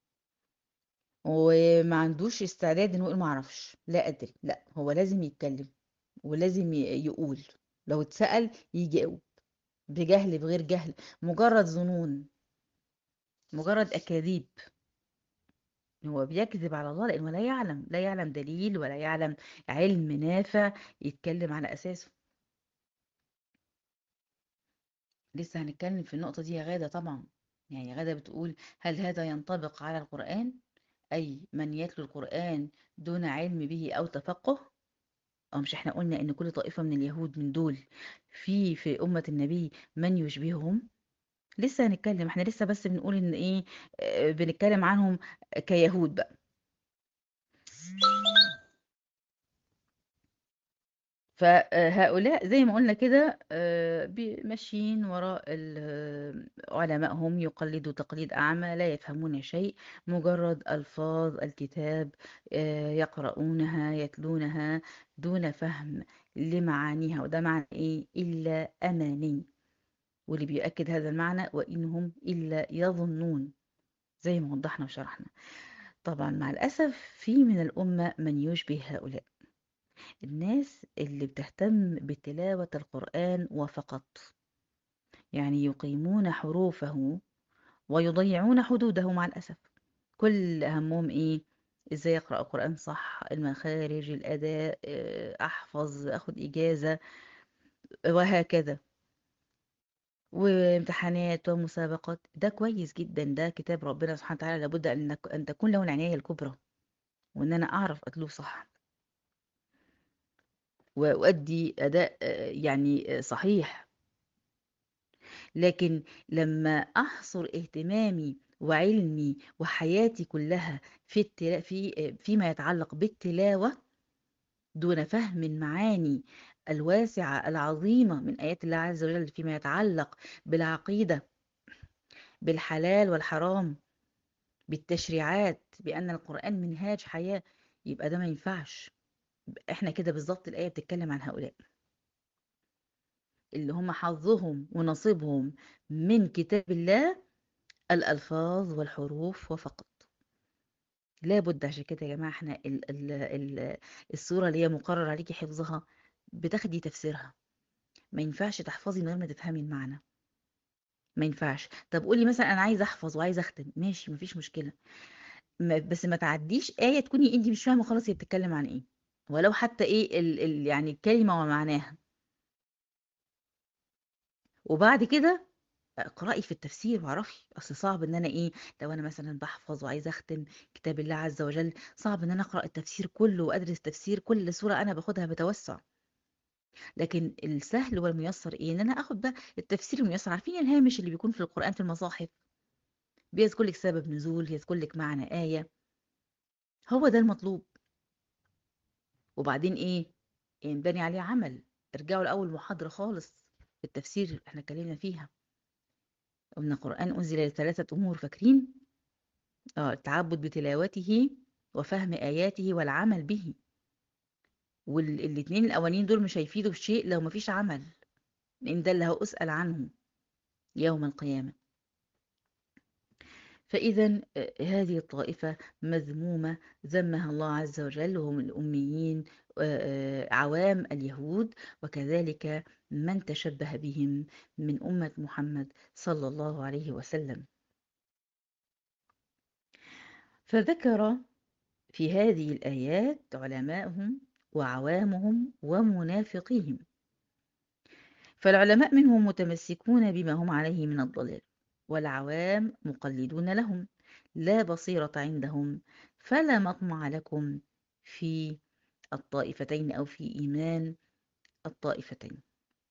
وما عندوش استعداد إنه يقول ما أعرفش لا أدري لا هو لازم يتكلم ولازم ي- يقول لو اتسأل يجاوب بجهل بغير جهل مجرد ظنون مجرد أكاذيب هو بيكذب على الله لأنه لا يعلم لا يعلم دليل ولا يعلم علم نافع يتكلم على أساسه لسه هنتكلم في النقطة دي يا غادة طبعا يعني غادة بتقول هل هذا ينطبق على القرآن أي من يتلو القرآن دون علم به أو تفقه أو مش احنا قلنا إن كل طائفة من اليهود من دول في في أمة النبي من يشبههم لسه هنتكلم احنا لسه بس بنقول إن إيه آه، بنتكلم عنهم كيهود بقى فهؤلاء زي ما قلنا كده آه، بي- ماشيين وراء ال- علمائهم يقلدوا تقليد أعمى لا يفهمون شيء مجرد ألفاظ الكتاب آه، يقرؤونها يتلونها دون فهم لمعانيها وده معنى إيه إلا أماني واللي بيؤكد هذا المعنى وإنهم إلا يظنون زي ما وضحنا وشرحنا طبعا مع الأسف في من الأمة من يشبه هؤلاء الناس اللي بتهتم بتلاوة القرآن وفقط يعني يقيمون حروفه ويضيعون حدوده مع الأسف كل همهم إيه إزاي أقرأ القرآن صح المخارج الأداء آه، أحفظ أخد إجازة وهكذا وامتحانات ومسابقات ده كويس جدا ده كتاب ربنا سبحانه وتعالى لابد أن أن تكون له العناية الكبرى وإن أنا أعرف أتلوه صح وأؤدي أداء آه، يعني آه، صحيح لكن لما أحصر اهتمامي وعلمي وحياتي كلها في التلا... في فيما يتعلق بالتلاوة دون فهم المعاني الواسعة العظيمة من آيات الله عز وجل فيما يتعلق بالعقيدة بالحلال والحرام بالتشريعات بأن القرآن منهاج حياة يبقى ده ما ينفعش احنا كده بالظبط الآية بتتكلم عن هؤلاء اللي هم حظهم ونصيبهم من كتاب الله الألفاظ والحروف وفقط لابد عشان كده يا جماعة احنا ال ال ال السورة اللي هي مقرر عليكي حفظها بتاخدي تفسيرها ما ينفعش تحفظي من غير ما تفهمي المعنى ما ينفعش طب قولي مثلا انا عايزه احفظ وعايزه اختم ماشي مفيش مشكله ما بس ما تعديش آية تكوني انت مش فاهمه خلاص هي بتتكلم عن ايه ولو حتى ايه ال ال يعني الكلمه ومعناها وبعد كده اقرأي في التفسير واعرفي اصل صعب ان انا ايه لو انا مثلا بحفظ وعايزه اختم كتاب الله عز وجل صعب ان انا اقرأ التفسير كله وادرس تفسير كل سورة انا باخدها بتوسع لكن السهل والميسر ايه ان انا اخد بقى التفسير الميسر عارفين الهامش اللي بيكون في القرآن في المصاحف بيذكر لك سبب نزول يذكر لك معنى آية هو ده المطلوب وبعدين ايه ينبني عليه عمل ارجعوا لاول محاضرة خالص في التفسير احنا اتكلمنا فيها قلنا القرآن أنزل لثلاثة أمور فاكرين آه التعبد بتلاوته وفهم آياته والعمل به والاتنين الأولين دول مش هيفيدوا بشيء لو مفيش عمل لأن ده اللي هأسأل عنه يوم القيامة فإذا هذه الطائفة مذمومة ذمها الله عز وجل وهم الأميين عوام اليهود وكذلك من تشبه بهم من أمة محمد صلى الله عليه وسلم فذكر في هذه الآيات علماءهم وعوامهم ومنافقيهم فالعلماء منهم متمسكون بما هم عليه من الضلال والعوام مقلدون لهم لا بصيرة عندهم فلا مطمع لكم في الطائفتين أو في إيمان الطائفتين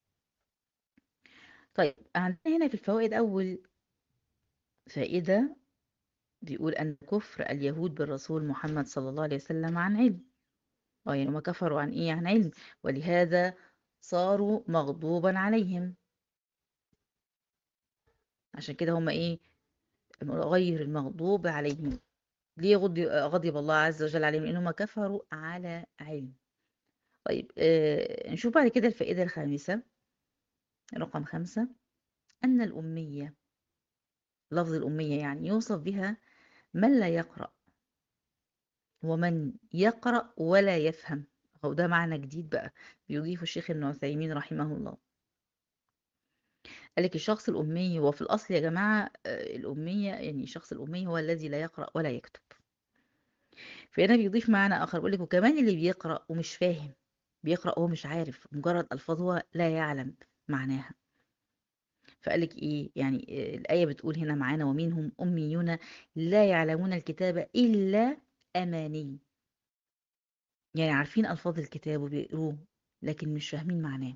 طيب عندنا هنا في الفوائد أول فائدة بيقول أن كفر اليهود بالرسول محمد صلى الله عليه وسلم عن علم يعني هم كفروا عن إيه عن علم ولهذا صاروا مغضوبا عليهم عشان كده هم إيه غير المغضوب عليهم ليه غضب الله عز وجل عليهم لأنهم كفروا على علم طيب آه نشوف بعد كده الفائدة الخامسة رقم خمسة أن الأمية لفظ الأمية يعني يوصف بها من لا يقرأ ومن يقرأ ولا يفهم أو ده معنى جديد بقى بيضيفه الشيخ ابن عثيمين رحمه الله قال لك الشخص الأمي وفي الأصل يا جماعة الأمية يعني الشخص الأمي هو الذي لا يقرأ ولا يكتب فهنا بيضيف معنى آخر بيقول لك وكمان اللي بيقرأ ومش فاهم بيقرأ وهو مش عارف مجرد ألفاظ هو لا يعلم معناها فقال لك إيه يعني الآية بتقول هنا معانا ومنهم أميون لا يعلمون الكتاب إلا أماني يعني عارفين ألفاظ الكتاب وبيقروه لكن مش فاهمين معناه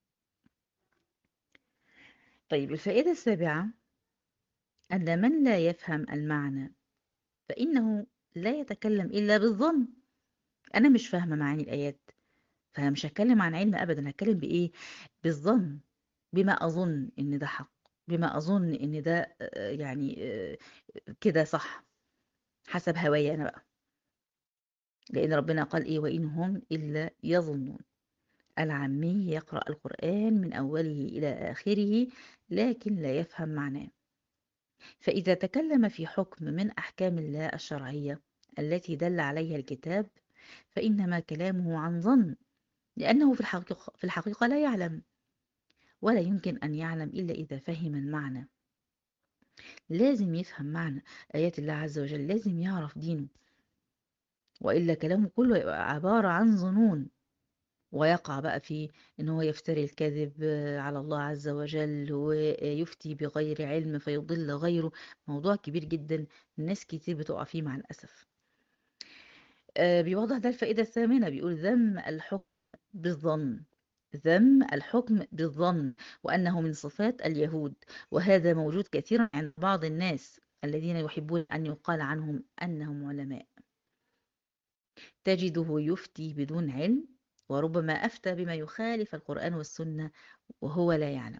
طيب الفائدة السابعة أن من لا يفهم المعنى فإنه لا يتكلم إلا بالظن أنا مش فاهمة معاني الآيات فمش هتكلم عن علم أبدا هتكلم بإيه بالظن بما أظن إن ده حق بما أظن إن ده يعني كده صح حسب هوايا أنا بقى لأن ربنا قال إيه وإن هم إلا يظنون العامي يقرأ القرآن من أوله إلى آخره لكن لا يفهم معناه فإذا تكلم في حكم من أحكام الله الشرعية التي دل عليها الكتاب فإنما كلامه عن ظن لأنه في الحقيقة, في الحقيقة لا يعلم ولا يمكن أن يعلم إلا إذا فهم المعنى لازم يفهم معنى آيات الله عز وجل لازم يعرف دينه وإلا كلامه كله يبقى عبارة عن ظنون ويقع بقى في ان هو يفتري الكذب على الله عز وجل ويفتي بغير علم فيضل غيره موضوع كبير جدا ناس كتير بتقع فيه مع الأسف بيوضح ده الفائدة الثامنة بيقول ذم الحكم بالظن ذم الحكم بالظن وأنه من صفات اليهود وهذا موجود كثيرا عند بعض الناس الذين يحبون أن يقال عنهم أنهم علماء تجده يفتي بدون علم وربما أفتى بما يخالف القرآن والسنة وهو لا يعلم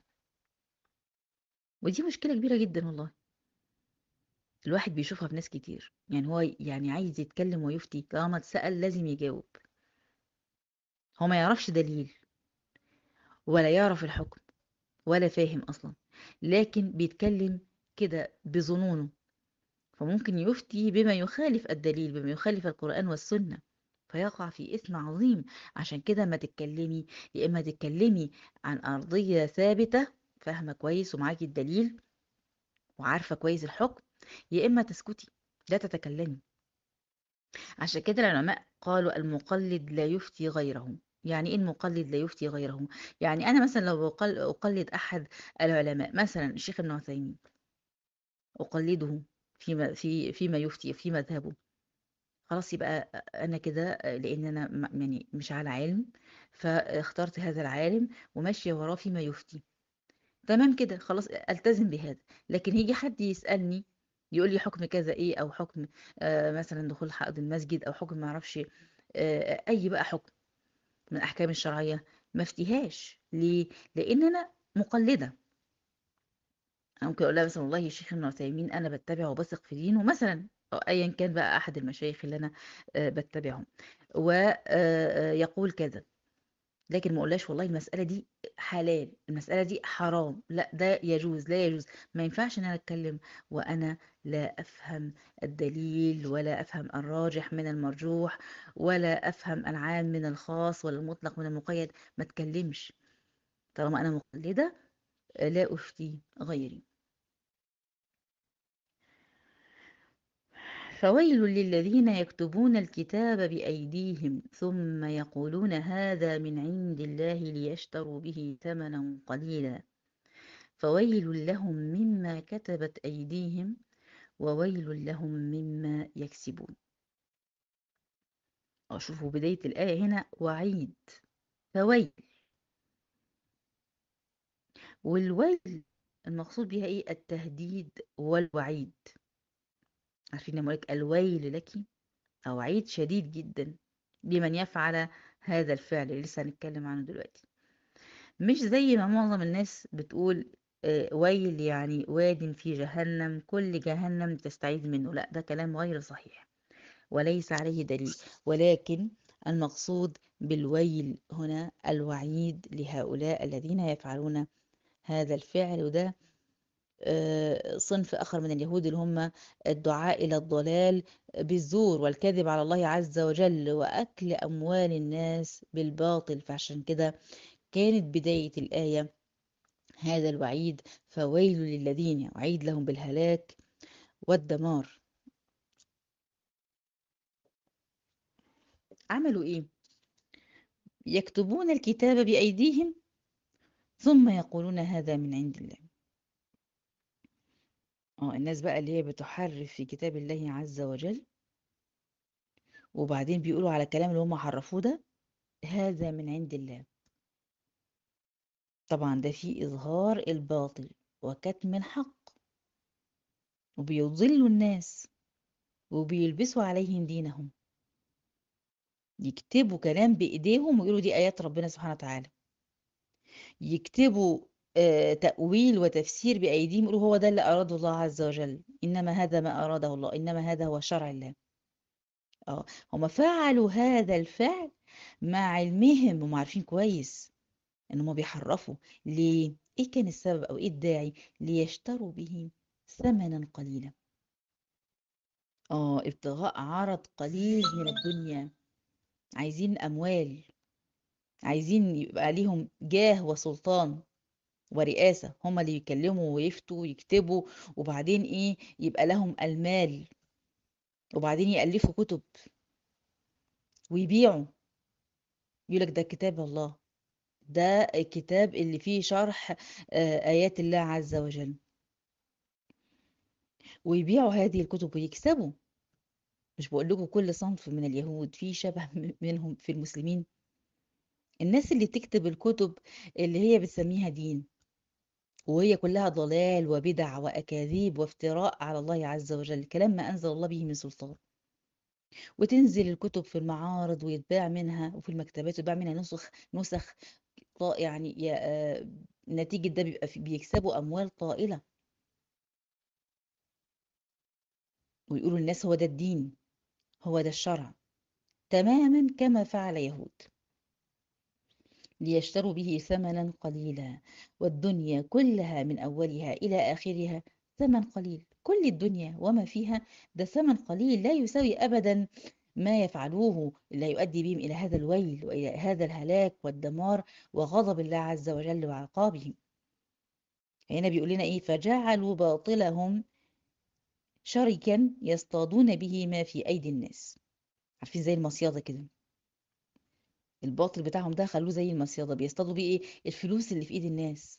ودي مشكلة كبيرة جدا والله الواحد بيشوفها في ناس كتير يعني هو يعني عايز يتكلم ويفتي طالما اتسأل لازم يجاوب هو ما يعرفش دليل ولا يعرف الحكم ولا فاهم أصلا لكن بيتكلم كده بظنونه فممكن يفتي بما يخالف الدليل بما يخالف القرآن والسنة فيقع في إثم عظيم عشان كده ما تتكلمي يا إما تتكلمي عن أرضية ثابتة فاهمة كويس ومعاكي الدليل وعارفة كويس الحكم يا إما تسكتي لا تتكلمي عشان كده العلماء قالوا المقلد لا يفتي غيره يعني ايه المقلد لا يفتي غيره يعني انا مثلا لو اقلد احد العلماء مثلا الشيخ ابن عثيمين اقلده فيما في فيما يفتي في مذهبه خلاص يبقى انا كده لان انا يعني مش على علم فاخترت هذا العالم وماشيه وراه فيما يفتي تمام كده خلاص التزم بهذا لكن يجي حد يسالني يقول لي حكم كذا ايه او حكم آه مثلا دخول حائض المسجد او حكم ما اعرفش آه اي بقى حكم من الاحكام الشرعيه ما افتيهاش ليه لان انا مقلده ممكن اقول لها مثلا والله الشيخ ابن عثيمين انا بتبعه وبثق في دينه مثلا أو أيًا كان بقى أحد المشايخ اللي أنا آآ باتبعهم، وآآ يقول كذا، لكن ما أقولهاش والله المسألة دي حلال، المسألة دي حرام، لأ ده يجوز، لا يجوز، ما ينفعش إن أنا أتكلم وأنا لا أفهم الدليل ولا أفهم الراجح من المرجوح ولا أفهم العام من الخاص ولا المطلق من المقيد، ما أتكلمش، طالما أنا مقلدة لا أفتي غيري. فويل للذين يكتبون الكتاب بأيديهم ثم يقولون هذا من عند الله ليشتروا به ثمنا قليلا فويل لهم مما كتبت أيديهم وويل لهم مما يكسبون أشوفوا بداية الآية هنا وعيد فويل والويل المقصود بها إيه التهديد والوعيد عارفين لما لك الويل لك أو عيد شديد جدا لمن يفعل هذا الفعل اللي لسه هنتكلم عنه دلوقتي مش زي ما معظم الناس بتقول ويل يعني واد في جهنم كل جهنم تستعيذ منه لا ده كلام غير صحيح وليس عليه دليل ولكن المقصود بالويل هنا الوعيد لهؤلاء الذين يفعلون هذا الفعل وده صنف آخر من اليهود اللي هم الدعاء إلى الضلال بالزور والكذب على الله عز وجل وأكل أموال الناس بالباطل فعشان كده كانت بداية الآية هذا الوعيد فويل للذين وعيد لهم بالهلاك والدمار عملوا إيه؟ يكتبون الكتاب بأيديهم ثم يقولون هذا من عند الله اه الناس بقى اللي هي بتحرف في كتاب الله عز وجل وبعدين بيقولوا على الكلام اللي هم حرفوه ده هذا من عند الله طبعا ده فيه إظهار الباطل وكتم الحق وبيضلوا الناس وبيلبسوا عليهم دينهم يكتبوا كلام بإيديهم ويقولوا دي آيات ربنا سبحانه وتعالى يكتبوا آه، تأويل وتفسير بأيديهم يقولوا هو ده اللي أراده الله عز وجل إنما هذا ما أراده الله إنما هذا هو شرع الله اه هم فعلوا هذا الفعل مع علمهم هم عارفين كويس ان هم بيحرفوا ليه ايه كان السبب او ايه الداعي ليشتروا به ثمنا قليلا اه ابتغاء عرض قليل من الدنيا عايزين اموال عايزين يبقى ليهم جاه وسلطان ورئاسة هم اللي يكلموا ويفتوا ويكتبوا وبعدين ايه يبقى لهم المال وبعدين يألفوا كتب ويبيعوا يقولك ده كتاب الله ده الكتاب اللي فيه شرح آه، آيات الله عز وجل ويبيعوا هذه الكتب ويكسبوا مش بقول لكم كل صنف من اليهود في شبه منهم في المسلمين الناس اللي تكتب الكتب اللي هي بتسميها دين وهي كلها ضلال وبدع وأكاذيب وافتراء على الله عز وجل كلام ما أنزل الله به من سلطان وتنزل الكتب في المعارض ويتباع منها وفي المكتبات ويتباع منها نسخ نسخ طا- يعني يا- آه، نتيجة ده بيبقى في- بيكسبوا أموال طائلة ويقولوا الناس هو ده الدين هو ده الشرع تماما كما فعل يهود ليشتروا به ثمنا قليلا والدنيا كلها من أولها إلى آخرها ثمن قليل كل الدنيا وما فيها ده ثمن قليل لا يساوي أبدا ما يفعلوه لا يؤدي بهم إلى هذا الويل وإلى هذا الهلاك والدمار وغضب الله عز وجل وعقابه هنا بيقول لنا إيه فجعلوا باطلهم شركا يصطادون به ما في أيدي الناس عارفين زي المصيادة كده الباطل بتاعهم ده خلوه زي المصيادة بيصطادوا بيه ايه الفلوس اللي في ايد الناس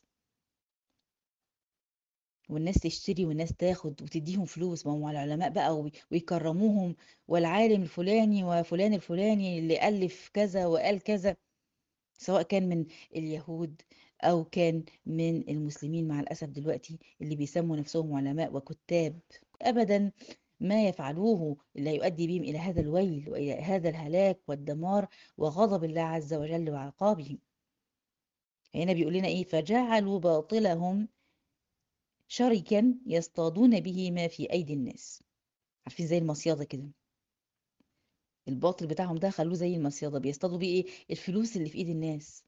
والناس تشتري والناس تاخد وتديهم فلوس ما هم العلماء بقى وي- ويكرموهم والعالم الفلاني وفلان الفلاني اللي ألف كذا وقال كذا سواء كان من اليهود أو كان من المسلمين مع الأسف دلوقتي اللي بيسموا نفسهم علماء وكتاب أبدا ما يفعلوه لا يؤدي بهم إلى هذا الويل وإلى هذا الهلاك والدمار وغضب الله عز وجل وعقابه هنا بيقول لنا إيه فجعلوا باطلهم شركا يصطادون به ما في أيدي الناس عارفين زي المصيادة كده الباطل بتاعهم ده خلوه زي المصيادة بيصطادوا بيه ايه الفلوس اللي في ايد الناس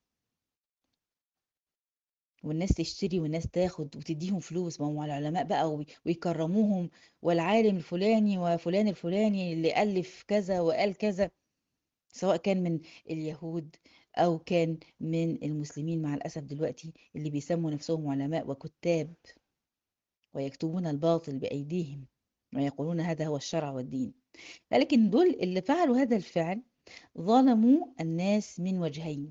والناس تشتري والناس تاخد وتديهم فلوس ما هم العلماء بقى وي- ويكرموهم والعالم الفلاني وفلان الفلاني اللي ألف كذا وقال كذا سواء كان من اليهود أو كان من المسلمين مع الأسف دلوقتي اللي بيسموا نفسهم علماء وكتاب ويكتبون الباطل بأيديهم ويقولون هذا هو الشرع والدين لكن دول اللي فعلوا هذا الفعل ظلموا الناس من وجهين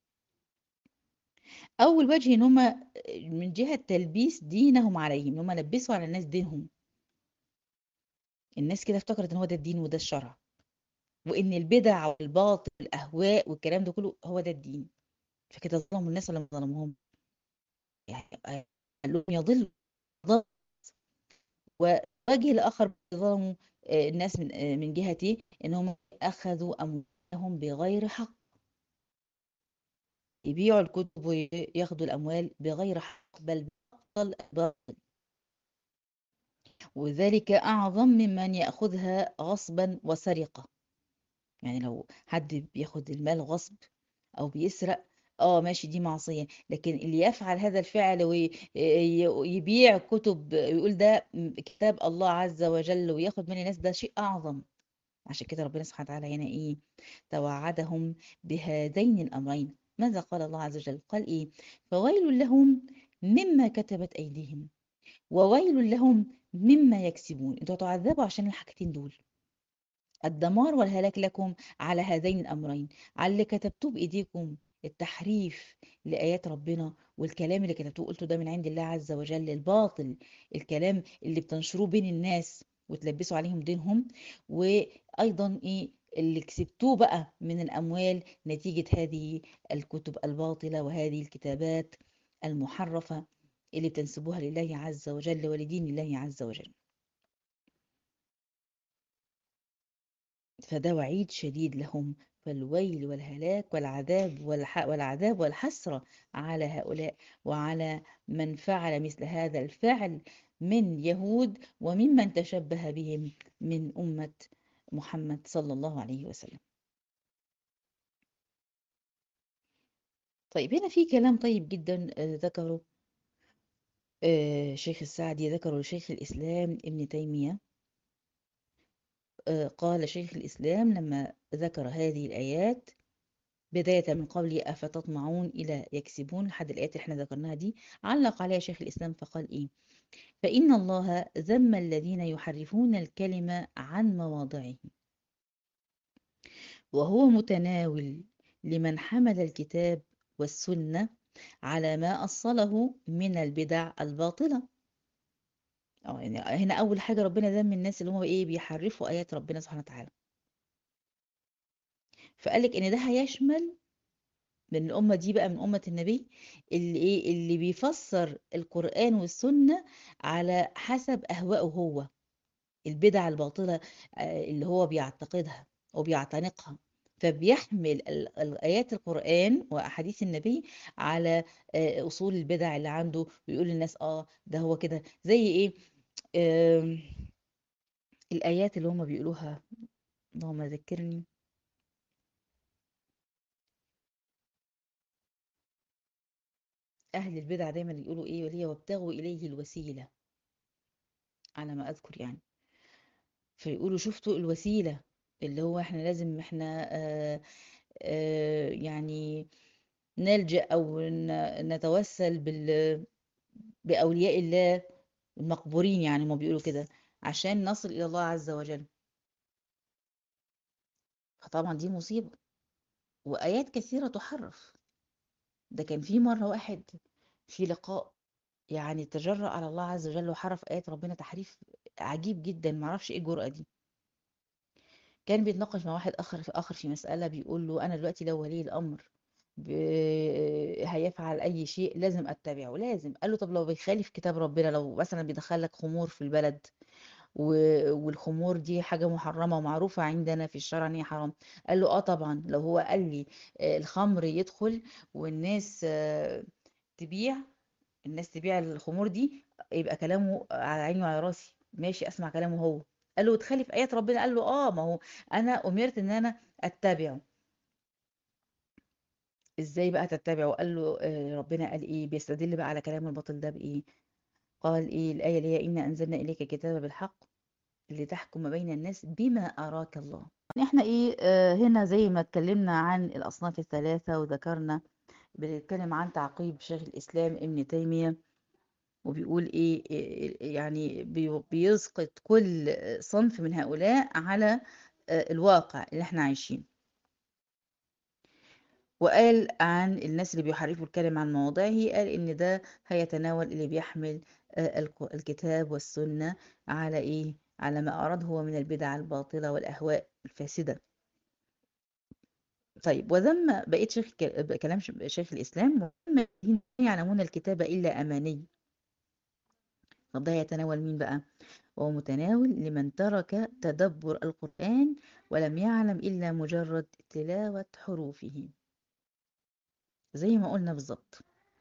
أول وجه إن هم من جهة تلبيس دينهم عليهم إن هم لبسوا على الناس دينهم الناس كده افتكرت إن هو ده الدين وده الشرع وإن البدع والباطل والأهواء والكلام ده كله هو ده الدين فكده ظلموا الناس ولا ما ظلموهم يعني قال لهم يضل ضل ووجه الآخر ظلموا آه، الناس من آه، من جهة إيه؟ إنهم أخذوا أموالهم بغير حق يبيعوا الكتب وياخدوا الأموال بغير حق بل بأبطل الباطل وذلك أعظم ممن يأخذها غصبا وسرقة يعني لو حد بياخد المال غصب أو بيسرق اه ماشي دي معصية لكن اللي يفعل هذا الفعل ويبيع كتب ويقول ده كتاب الله عز وجل وياخد من الناس ده شيء أعظم عشان كده ربنا سبحانه وتعالى هنا ايه توعدهم بهذين الأمرين ماذا قال الله عز وجل قال ايه فويل لهم مما كتبت أيديهم وويل لهم مما يكسبون انتوا تعذبوا عشان الحاجتين دول الدمار والهلاك لكم على هذين الأمرين على اللي كتبتوه بإيديكم التحريف لآيات ربنا والكلام اللي كتبتوه قلتوا ده من عند الله عز وجل الباطل الكلام اللي بتنشروه بين الناس وتلبسوا عليهم دينهم وأيضا إيه اللي كسبتوه بقى من الأموال نتيجة هذه الكتب الباطلة وهذه الكتابات المحرفة اللي بتنسبوها لله عز وجل ولدين الله عز وجل فده وعيد شديد لهم فالويل والهلاك والعذاب والح... والعذاب والحسرة على هؤلاء وعلى من فعل مثل هذا الفعل من يهود وممن تشبه بهم من أمة محمد صلى الله عليه وسلم طيب هنا في كلام طيب جدا آه، ذكره آه، شيخ السعدي ذكره شيخ الإسلام ابن تيمية آه، قال شيخ الإسلام لما ذكر هذه الآيات بداية من قول أفتطمعون إلى يكسبون لحد الآيات اللي احنا ذكرناها دي علق عليها شيخ الإسلام فقال إيه فإن الله ذم الذين يحرفون الكلمة عن مواضعه وهو متناول لمن حمل الكتاب والسنة على ما أصله من البدع الباطلة اه يعني هنا أول حاجة ربنا ذم الناس اللي هم إيه بيحرفوا آيات ربنا سبحانه وتعالى فقال لك إن ده هيشمل من الأمة دي بقى من أمة النبي اللي إيه اللي بيفسر القرآن والسنة على حسب أهوائه هو البدع الباطلة آه، اللي هو بيعتقدها وبيعتنقها فبيحمل ال- ال- آيات القرآن وأحاديث النبي على آه، أصول البدع اللي عنده ويقول للناس آه ده هو كده زي إيه آم، الآيات اللي هم بيقولوها اللهم ذكرني أهل البدع دايما يقولوا إيه وليه وابتغوا إليه الوسيلة على ما أذكر يعني فيقولوا شفتوا الوسيلة اللي هو احنا لازم احنا آه آه يعني نلجأ أو ن- نتوسل بال بأولياء الله المقبورين يعني ما بيقولوا كده عشان نصل إلى الله عز وجل فطبعا دي مصيبة وآيات كثيرة تحرف ده كان في مرة واحد في لقاء يعني تجرأ على الله عز وجل وحرف آيات ربنا تحريف عجيب جدا معرفش ايه الجرأة دي كان بيتناقش مع واحد آخر في آخر في مسألة بيقول له أنا دلوقتي لو ولي الأمر ب... هيفعل أي شيء لازم أتبعه لازم قال له طب لو بيخالف كتاب ربنا لو مثلا بيدخلك خمور في البلد و... والخمور دي حاجة محرمة ومعروفة عندنا في الشرع إن هي حرام قال له آه طبعا لو هو قال لي آه، الخمر يدخل والناس آه، تبيع الناس تبيع الخمور دي يبقى كلامه على عيني وعلى راسي ماشي أسمع كلامه هو قال له تخالف آيات ربنا قال له آه ما هو أنا أمرت إن أنا أتبعه إزاي بقى تتبعه قال له آه، ربنا قال إيه بيستدل بقى على كلام الباطل ده بإيه قال إيه الآية اللي هي إنا أنزلنا إليك كتابا بالحق لتحكم بين الناس بما أراك الله احنا ايه آه هنا زي ما اتكلمنا عن الأصناف الثلاثة وذكرنا بنتكلم عن تعقيب شيخ الإسلام ابن تيمية وبيقول ايه إيه- يعني بي- بيسقط كل صنف من هؤلاء على آه، الواقع اللي احنا عايشينه وقال عن الناس اللي بيحرفوا الكلم عن مواضعه قال ان ده هيتناول اللي بيحمل آه، الك- الكتاب والسنة على ايه على ما أراده هو من البدع الباطلة والأهواء الفاسدة طيب وذم بقية شيخ ك- كلام ش- شيخ الإسلام وذم الذين لا يعلمون الكتاب إلا أماني طب ده يتناول مين بقى وهو متناول لمن ترك تدبر القرآن ولم يعلم إلا مجرد تلاوة حروفه زي ما قلنا بالظبط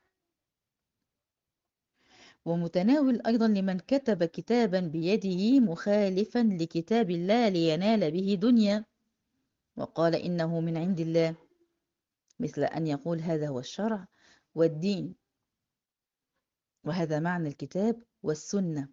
ومتناول أيضا لمن كتب كتابا بيده مخالفا لكتاب الله لينال به دنيا وقال إنه من عند الله مثل أن يقول هذا هو الشرع والدين وهذا معنى الكتاب والسنة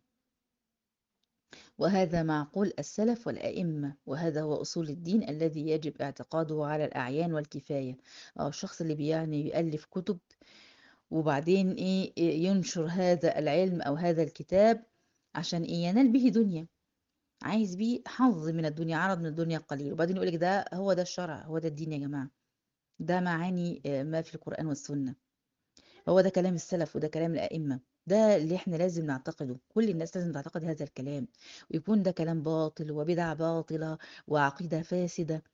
وهذا معقول السلف والأئمة وهذا هو أصول الدين الذي يجب اعتقاده على الأعيان والكفاية أو الشخص اللي بيعني يؤلف كتب وبعدين إيه إيه ينشر هذا العلم أو هذا الكتاب عشان إيه ينال به دنيا عايز بيه حظ من الدنيا عرض من الدنيا قليل وبعدين يقولك ده هو ده الشرع هو ده الدين يا جماعة ده معاني آه، ما في القرآن والسنة هو ده كلام السلف وده كلام الأئمة ده اللي احنا لازم نعتقده كل الناس لازم تعتقد هذا الكلام ويكون ده كلام باطل وبدع باطلة وعقيدة فاسدة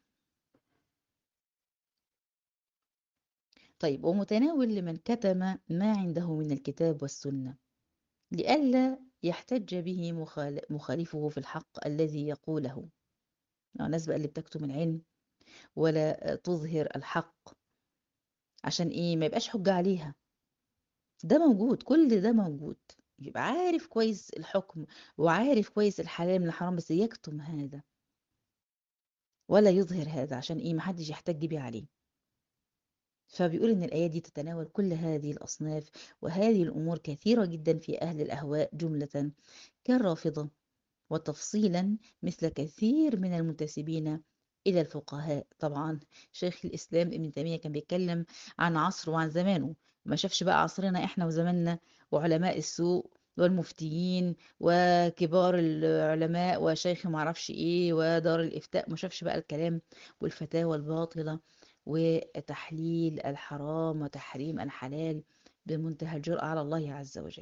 طيب ومتناول لمن كتم ما عنده من الكتاب والسنة لئلا يحتج به مخال- مخالفه في الحق الذي يقوله الناس بقى اللي بتكتم العلم ولا تظهر الحق عشان ايه ما يبقاش حجة عليها ده موجود كل ده موجود يبقى عارف كويس الحكم وعارف كويس الحلال من الحرام بس يكتم هذا ولا يظهر هذا عشان ايه محدش يحتج بيه عليه فبيقول ان الآية دي تتناول كل هذه الأصناف وهذه الأمور كثيرة جدا في أهل الأهواء جملة كالرافضة وتفصيلا مثل كثير من المنتسبين إلى الفقهاء طبعا شيخ الإسلام ابن تيمية كان بيتكلم عن عصره وعن زمانه ما شافش بقى عصرنا إحنا وزماننا وعلماء السوء والمفتيين وكبار العلماء وشيخ معرفش ايه ودار الإفتاء ما شافش بقى الكلام والفتاوى الباطلة وتحليل الحرام وتحريم الحلال بمنتهى الجرأة على الله عز وجل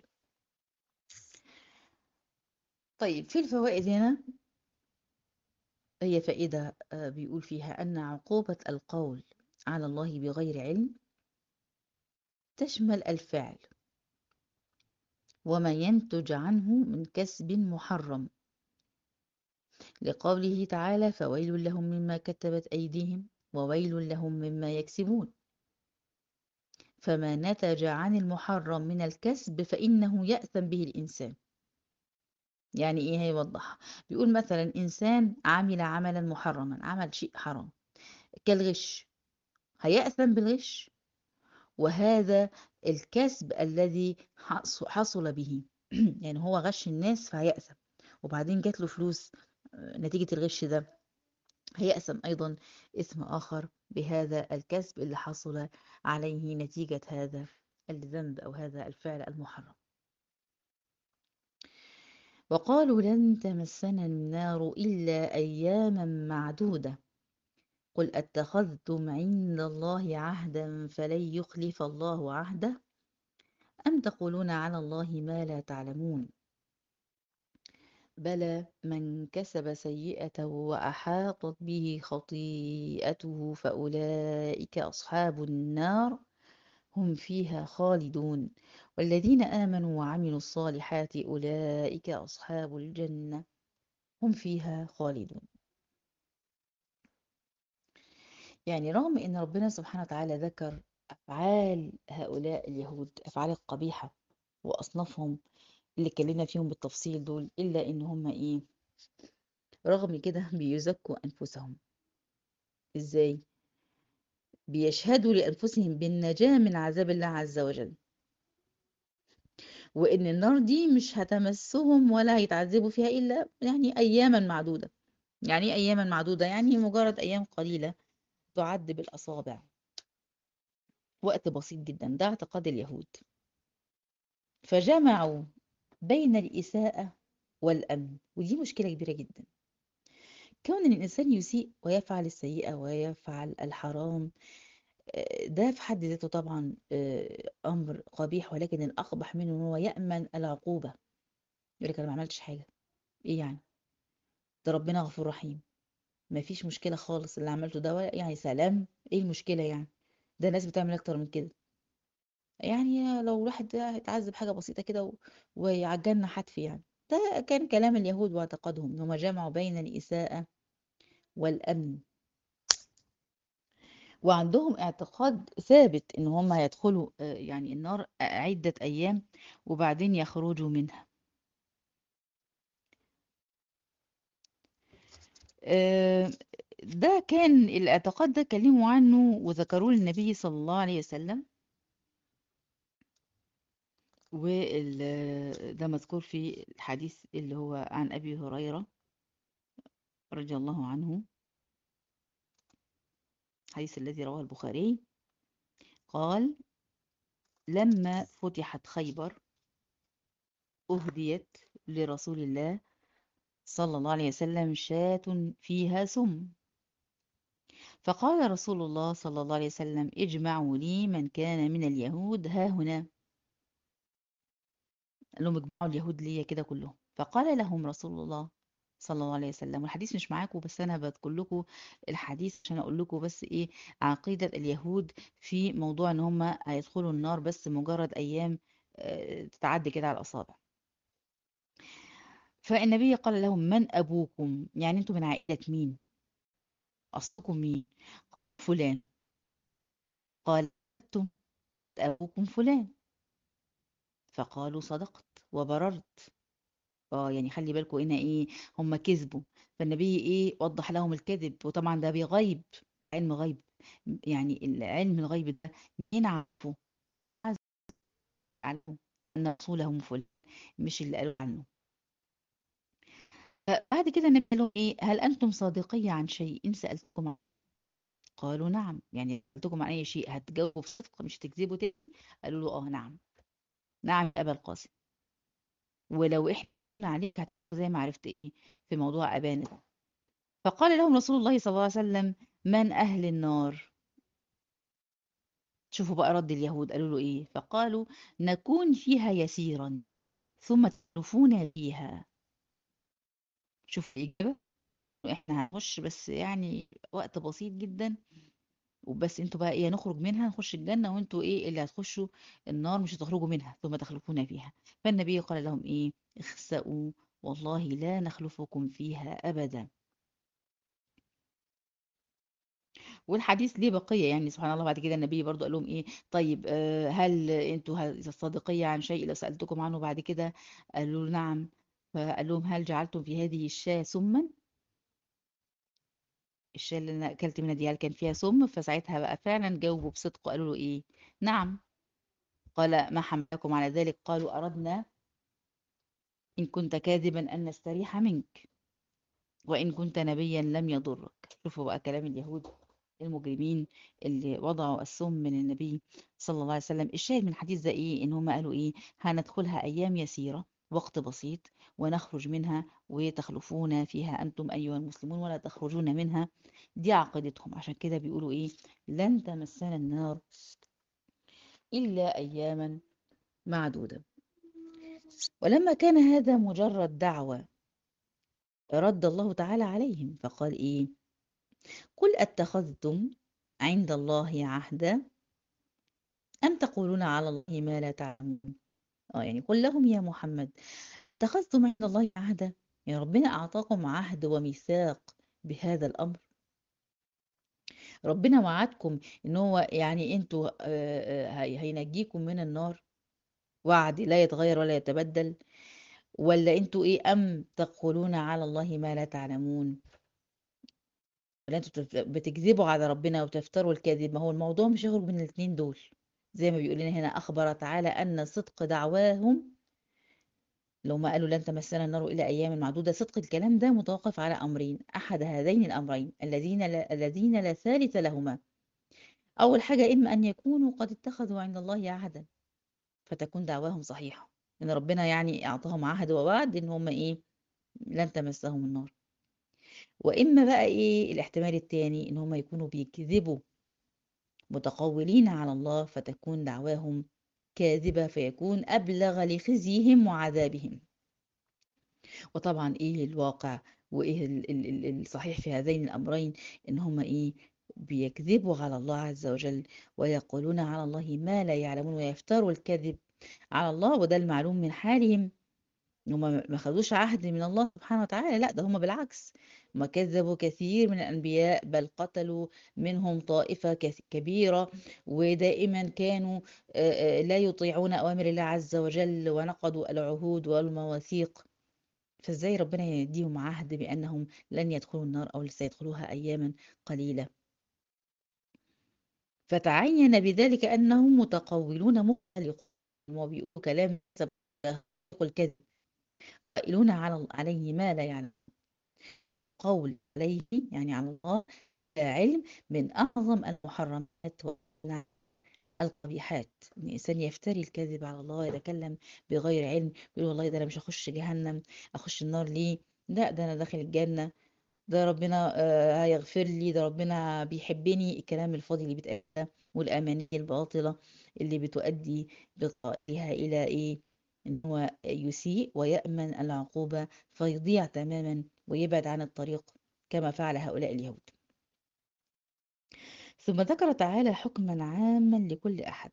طيب في الفوائد هنا هي فائدة آه، بيقول فيها أن عقوبة القول على الله بغير علم تشمل الفعل وما ينتج عنه من كسب محرم لقوله تعالى فويل لهم مما كتبت أيديهم وويل لهم مما يكسبون فما نتج عن المحرم من الكسب فإنه يأثم به الإنسان يعني إيه هيوضحها بيقول مثلا إنسان عمل عملا محرما عمل شيء حرام كالغش هيأثم بالغش وهذا الكسب الذي حص- حصل به يعني هو غش الناس فهيأثم وبعدين جات له فلوس آه، نتيجة الغش ده هيأثم أيضا إثم آخر بهذا الكسب اللي حصل عليه نتيجة هذا الذنب أو هذا الفعل المحرم وقالوا لن تمسنا النار إلا أياما معدودة قل أتخذتم عند الله عهدا فلن يخلف الله عهده أم تقولون على الله ما لا تعلمون بلى من كسب سيئة وأحاطت به خطيئته فأولئك أصحاب النار هم فيها خالدون والذين آمنوا وعملوا الصالحات أولئك أصحاب الجنة هم فيها خالدون يعني رغم أن ربنا سبحانه وتعالى ذكر أفعال هؤلاء اليهود أفعال القبيحة وأصنافهم اللي اتكلمنا فيهم بالتفصيل دول إلا إن هم إيه رغم كده بيزكوا أنفسهم إزاي؟ بيشهدوا لأنفسهم بالنجاة من عذاب الله عز وجل وإن النار دي مش هتمسهم ولا هيتعذبوا فيها إلا يعني أياما معدودة يعني إيه أياما معدودة يعني مجرد أيام قليلة تعد بالأصابع وقت بسيط جدا ده اعتقاد اليهود فجمعوا بين الإساءة والأمن ودي مشكلة كبيرة جدا كون إن الإنسان يسيء ويفعل السيئة ويفعل الحرام آه، ده في حد ذاته طبعا آه، أمر قبيح ولكن الأقبح منه إن هو يأمن العقوبة يقول لك أنا ما عملتش حاجة إيه يعني ده ربنا غفور رحيم ما فيش مشكلة خالص اللي عملته ده ولا- يعني سلام إيه المشكلة يعني ده ناس بتعمل أكتر من كده يعني لو الواحد ده هيتعذب حاجة بسيطة كده و- ويعجلنا حتف يعني ده كان كلام اليهود واعتقادهم إن هم جمعوا بين الإساءة والأمن وعندهم اعتقاد ثابت إن هم هيدخلوا آه، يعني النار عدة أيام وبعدين يخرجوا منها آه، ده كان الاعتقاد ده كلموا عنه وذكروه للنبي صلى الله عليه وسلم وده مذكور في الحديث اللي هو عن أبي هريرة رضي الله عنه الحديث الذي رواه البخاري قال لما فتحت خيبر أهديت لرسول الله صلى الله عليه وسلم شاة فيها سم فقال رسول الله صلى الله عليه وسلم اجمعوا لي من كان من اليهود ها هنا قال لهم اجمعوا اليهود ليا كده كلهم فقال لهم رسول الله صلى الله عليه وسلم والحديث مش معاكم بس انا بذكر لكم الحديث عشان اقول لكم بس ايه عقيدة اليهود في موضوع ان هم هيدخلوا النار بس مجرد ايام آه، تتعدي كده على الاصابع فالنبي قال لهم من ابوكم يعني انتم من عائلة مين اصلكم مين فلان قال انتم ابوكم فلان فقالوا صدقت وبررت اه يعني خلي بالكم هنا ايه هم كذبوا فالنبي ايه وضح لهم الكذب وطبعا ده بغيب علم غيب يعني العلم الغيب ده مين عرفه عز عنه ان رسولهم فلان مش اللي قالوا عنه فبعد كده النبي قال لهم ايه هل انتم صادقية عن شيء ان سألتكم عنه قالوا نعم يعني سألتكم عن اي شيء هتجاوبوا بصدق مش تكذبوا تاني قالوا له اه نعم نعم يا ابا القاسم ولو احنا قلنا عليك هتعرف زي ما عرفت ايه في موضوع ابانا ده فقال لهم رسول الله صلى الله عليه وسلم من أهل النار شوفوا بقى رد اليهود قالوا له إيه فقالوا نكون فيها يسيرا ثم تلفون فيها شوف الإجابة إحنا هنخش بس يعني وقت بسيط جدا وبس انتوا بقى ايه نخرج منها نخش الجنة وانتوا ايه اللي هتخشوا النار مش هتخرجوا منها ثم تخلفون فيها فالنبي قال لهم ايه اخسأوا والله لا نخلفكم فيها أبدا والحديث ليه بقية يعني سبحان الله بعد كده النبي برضو قال لهم ايه طيب آه، هل انتوا هل- صادقية عن شيء لو سألتكم عنه بعد كده قالوا له نعم فقال لهم هل جعلتم في هذه الشاة سما الشاة اللي انا اكلت منها دي هل كان فيها سم فساعتها بقى فعلا جاوبوا بصدق قالوا له ايه نعم قال ما حملكم على ذلك قالوا أردنا إن كنت كاذبا أن نستريح منك وإن كنت نبيا لم يضرك شوفوا بقى كلام اليهود المجرمين اللي وضعوا السم من النبي صلى الله عليه وسلم الشاهد من الحديث ده ايه ان هم قالوا ايه هندخلها ايام يسيرة وقت بسيط ونخرج منها وتخلفون فيها انتم ايها المسلمون ولا تخرجون منها دي عقيدتهم عشان كده بيقولوا ايه لن تمسنا النار الا اياما معدودة ولما كان هذا مجرد دعوة رد الله تعالى عليهم فقال ايه قل اتخذتم عند الله عهدا أم تقولون على الله ما لا تعلمون اه يعني قل لهم يا محمد اتخذتم عند الله عهدا يا ربنا أعطاكم عهد وميثاق بهذا الأمر ربنا وعدكم إن هو يعني أنتوا آه، آه، هي- هينجيكم من النار وعد لا يتغير ولا يتبدل ولا انتوا ايه ام تقولون على الله ما لا تعلمون ولا انتوا بتف- بتكذبوا على ربنا وتفتروا الكذب ما هو الموضوع مش هيخرج من الاثنين دول زي ما بيقول لنا هنا اخبر تعالى ان صدق دعواهم لو ما قالوا لن تمسنا النار الا ايام معدوده صدق الكلام ده متوقف على امرين احد هذين الامرين الذين لا الذين لا ثالث لهما اول حاجه اما ان يكونوا قد اتخذوا عند الله عهدا فتكون دعواهم صحيحه ان ربنا يعني اعطاهم عهد ووعد ان هم ايه لن تمسهم النار واما بقى ايه الاحتمال الثاني ان هم يكونوا بيكذبوا متقولين على الله فتكون دعواهم كاذبه فيكون ابلغ لخزيهم وعذابهم وطبعا ايه الواقع وايه ال- ال- ال- الصحيح في هذين الامرين ان هم ايه بيكذبوا على الله عز وجل ويقولون على الله ما لا يعلمون ويفتروا الكذب على الله وده المعلوم من حالهم هم ما خدوش عهد من الله سبحانه وتعالى لا ده هم بالعكس هم كذبوا كثير من الأنبياء بل قتلوا منهم طائفة كث- كبيرة ودائما كانوا آه، آه، لا يطيعون أوامر الله عز وجل ونقضوا العهود والمواثيق فازاي ربنا يديهم عهد بأنهم لن يدخلوا النار أو سيدخلوها أياما قليلة فتعين بذلك أنهم متقولون مختلقون وبيقولوا كلام يستحق الكذب قائلون على عليه ما لا يعلم قول عليه يعني على الله لا علم من أعظم المحرمات القبيحات ان الانسان يفتري الكذب على الله ويتكلم بغير علم يقول والله ده انا مش هخش جهنم اخش النار ليه لا ده انا داخل الجنة ده ربنا آه، هيغفر لي ده ربنا بيحبني الكلام الفاضي اللي بيتقال ده والاماني الباطلة اللي بتؤدي بقائها الى ايه ان هو يسيء ويأمن العقوبة فيضيع تماما ويبعد عن الطريق كما فعل هؤلاء اليهود ثم ذكر تعالى حكما عاما لكل أحد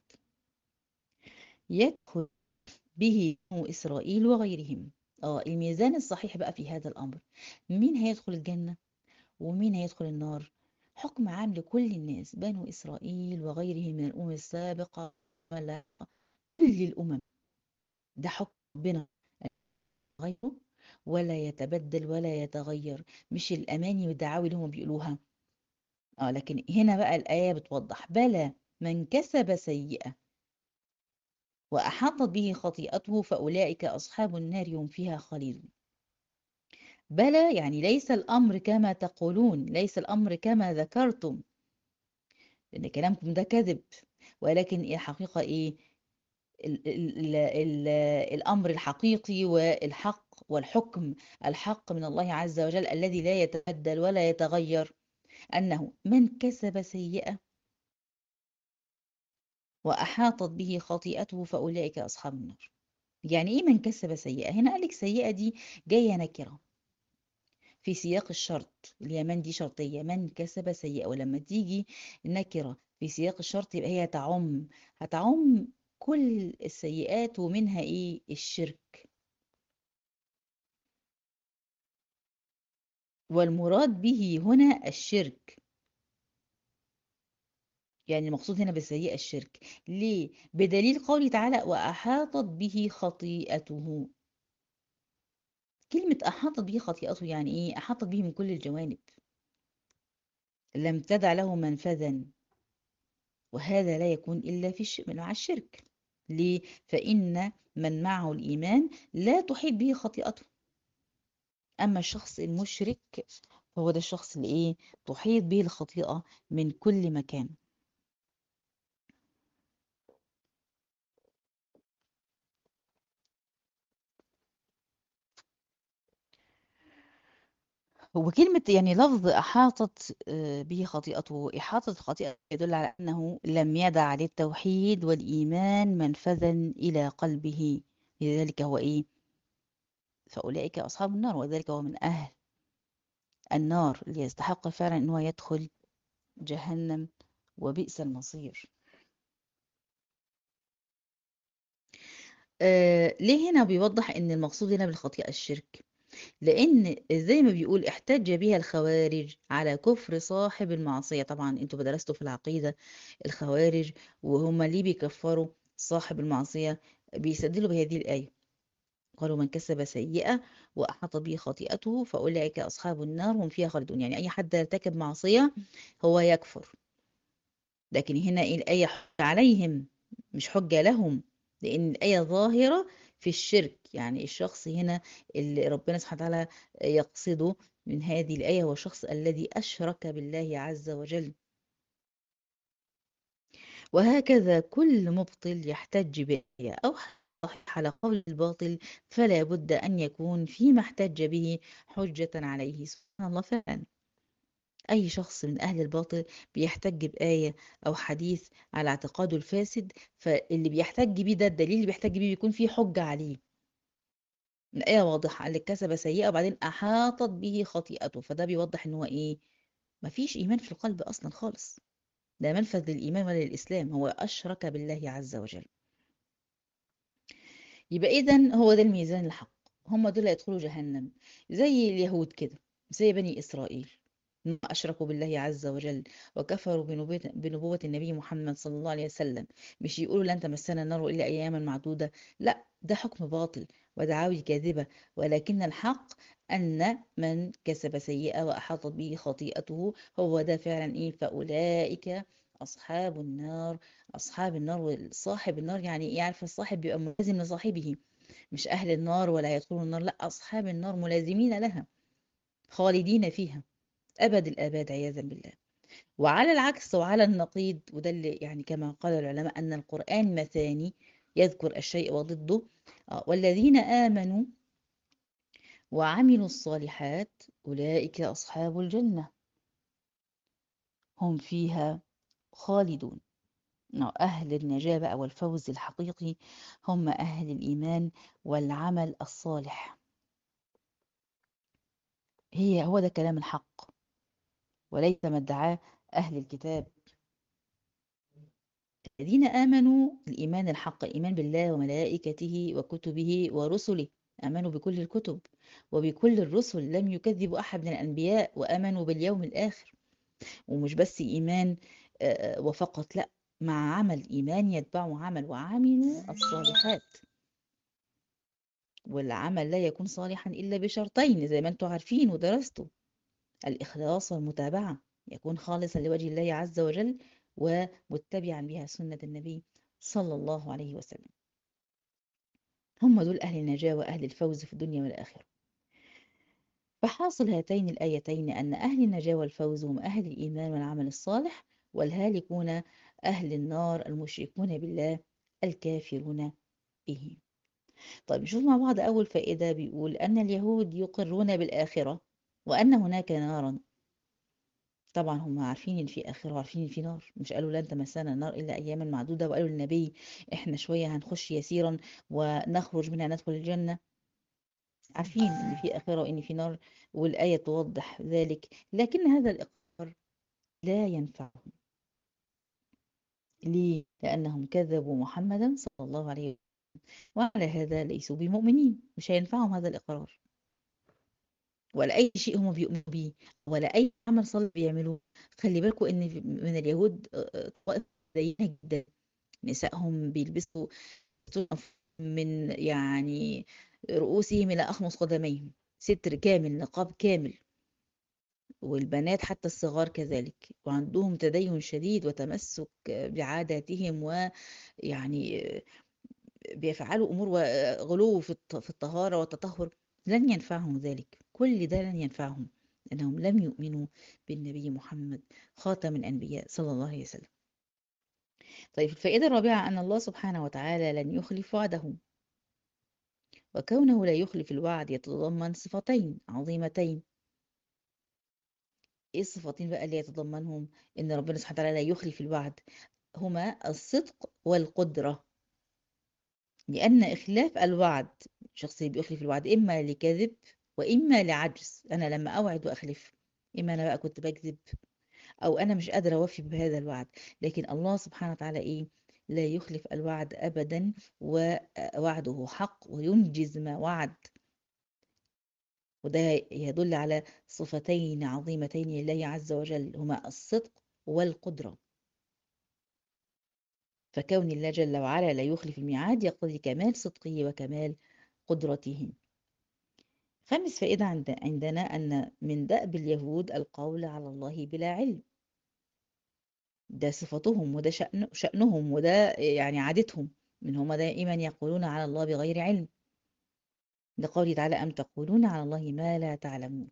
يدخل به بنو إسرائيل وغيرهم اه الميزان الصحيح بقى في هذا الأمر مين هيدخل الجنة ومين هيدخل النار حكم عام لكل الناس بنو إسرائيل وغيرهم من الأمم السابقة ولا كل الأمم ده حكم ربنا غيره ولا يتبدل ولا يتغير مش الأماني والدعاوي اللي هم بيقولوها اه لكن هنا بقى الآية بتوضح بلى من كسب سيئة وأحاطت به خطيئته فأولئك أصحاب النار هم فيها خالدون بلى يعني ليس الأمر كما تقولون ليس الأمر كما ذكرتم لأن كلامكم ده كذب ولكن الحقيقة إيه ال ال ال ال الأمر الحقيقي والحق والحكم الحق من الله عز وجل الذي لا يتبدل ولا يتغير أنه من كسب سيئة وأحاطت به خطيئته فأولئك أصحاب النار يعني إيه من كسب سيئة هنا قالك سيئة دي جاية نكرة في سياق الشرط اليمن دي شرطية من كسب سيئة ولما تيجي نكرة في سياق الشرط يبقى هي تعم هتعم كل السيئات ومنها إيه الشرك والمراد به هنا الشرك يعني المقصود هنا بالسيئة الشرك ليه؟ بدليل قوله تعالى وأحاطت به خطيئته كلمة أحاطت به خطيئته يعني إيه؟ أحاطت به من كل الجوانب لم تدع له منفذا وهذا لا يكون إلا في الش... مع الشرك ليه؟ فإن من معه الإيمان لا تحيط به خطيئته أما الشخص المشرك فهو ده الشخص اللي إيه؟ تحيط به الخطيئة من كل مكان هو كلمة يعني لفظ أحاطت آه، به خطيئته إحاطة الخطيئة يدل على أنه لم يدع للتوحيد والإيمان منفذا إلى قلبه لذلك هو إيه فأولئك أصحاب النار وذلك هو من أهل النار اللي يستحق فعلا أنه يدخل جهنم وبئس المصير آه ليه هنا بيوضح أن المقصود هنا بالخطيئة الشرك لأن زي ما بيقول احتج بها الخوارج على كفر صاحب المعصية طبعا انتوا درستوا في العقيدة الخوارج وهم ليه بيكفروا صاحب المعصية بيستدلوا بهذه الآية قالوا من كسب سيئة وأحاط به خطيئته فأولئك أصحاب النار هم فيها خالدون يعني أي حد يرتكب معصية هو يكفر لكن هنا الآية حجة عليهم مش حجة لهم لأن الآية ظاهرة في الشرك يعني الشخص هنا اللي ربنا سبحانه وتعالى يقصده من هذه الآية هو الشخص الذي أشرك بالله عز وجل وهكذا كل مبطل يحتج بآية أو صحيح على قول الباطل فلا بد أن يكون فيما احتج به حجة عليه سبحان الله فعلا أي شخص من أهل الباطل بيحتج بآية أو حديث على اعتقاده الفاسد فاللي بيحتج بيه ده الدليل اللي بيحتج بيه بيكون فيه حجة عليه الآية واضحة اللي كسب سيئة وبعدين أحاطت به خطيئته فده بيوضح إن هو إيه مفيش إيمان في القلب أصلا خالص لا منفذ للإيمان ولا للإسلام هو أشرك بالله عز وجل يبقى إذا هو ده الميزان الحق هم دول يدخلوا جهنم زي اليهود كده زي بني إسرائيل هم أشركوا بالله عز وجل وكفروا بنبوة, بنبوة النبي محمد صلى الله عليه وسلم مش يقولوا لن تمسنا النار إلا أياما معدودة لا ده حكم باطل ودعاوي كاذبة ولكن الحق أن من كسب سيئة وأحاطت به خطيئته هو ده فعلا إيه فأولئك أصحاب النار أصحاب النار وصاحب النار يعني يعرف الصاحب بيبقى ملازم لصاحبه مش أهل النار ولا يدخلوا النار لا أصحاب النار ملازمين لها خالدين فيها أبد الآباد عياذا بالله وعلى العكس وعلى النقيض وده اللي يعني كما قال العلماء أن القرآن مثاني يذكر الشيء وضده والذين آمنوا وعملوا الصالحات أولئك أصحاب الجنة هم فيها خالدون أهل النجاة بقى والفوز الحقيقي هم أهل الإيمان والعمل الصالح هي هو ده كلام الحق وليس ما ادعاه أهل الكتاب الذين آمنوا الإيمان الحق الإيمان بالله وملائكته وكتبه ورسله آمنوا بكل الكتب وبكل الرسل لم يكذبوا أحد من الأنبياء وآمنوا باليوم الآخر ومش بس إيمان وفقط لا مع عمل إيمان يتبعه عمل وعملوا الصالحات والعمل لا يكون صالحا إلا بشرطين زي ما انتم عارفين ودرستوا الإخلاص والمتابعة يكون خالصا لوجه الله عز وجل ومتبعا بها سنة النبي صلى الله عليه وسلم هم دول أهل النجاة وأهل الفوز في الدنيا والآخرة فحاصل هاتين الآيتين أن أهل النجاة والفوز هم أهل الإيمان والعمل الصالح والهالكون أهل النار المشركون بالله الكافرون به طيب نشوف مع بعض أول فائدة بيقول أن اليهود يقرون بالآخرة وأن هناك نارا طبعا هم عارفين ان في اخره وعارفين ان في نار مش قالوا لن تمسنا النار الا اياما معدوده وقالوا للنبي احنا شويه هنخش يسيرا ونخرج منها ندخل الجنه عارفين ان في اخره وان في نار والايه توضح ذلك لكن هذا الاقرار لا ينفعهم ليه لانهم كذبوا محمدا صلى الله عليه وسلم وعلى هذا ليسوا بمؤمنين مش هينفعهم هذا الاقرار ولا اي شيء هم بيؤمنوا بيه ولا اي عمل صالح بيعملوه خلي بالكم ان من اليهود طوائف زينا جدا نسائهم بيلبسوا من يعني رؤوسهم الى اخمص قدميهم ستر كامل نقاب كامل والبنات حتى الصغار كذلك وعندهم تدين شديد وتمسك بعاداتهم ويعني بيفعلوا امور وغلو في الطهاره والتطهر لن ينفعهم ذلك كل ده لن ينفعهم لأنهم لم يؤمنوا بالنبي محمد خاتم الأنبياء صلى الله عليه وسلم طيب الفائدة الرابعة أن الله سبحانه وتعالى لن يخلف وعده وكونه لا يخلف الوعد يتضمن صفتين عظيمتين ايه الصفتين بقى اللي يتضمنهم ان ربنا سبحانه وتعالى لا يخلف الوعد هما الصدق والقدرة لأن إخلاف الوعد الشخص اللي بيخلف الوعد إما لكذب وإما لعجز أنا لما أوعد وأخلف إما أنا بقى كنت بكذب أو أنا مش قادرة أوفي بهذا الوعد لكن الله سبحانه وتعالى إيه لا يخلف الوعد أبدا ووعده حق وينجز ما وعد وده يدل على صفتين عظيمتين لله عز وجل هما الصدق والقدرة فكون الله جل وعلا لا يخلف الميعاد يقتضي كمال صدقه وكمال قدرتهم خامس فائدة عند عندنا أن من دأب اليهود القول على الله بلا علم ده صفتهم وده شأن شأنهم وده يعني عادتهم من هم دائما يقولون على الله بغير علم لقوله تعالى أم تقولون على الله ما لا تعلمون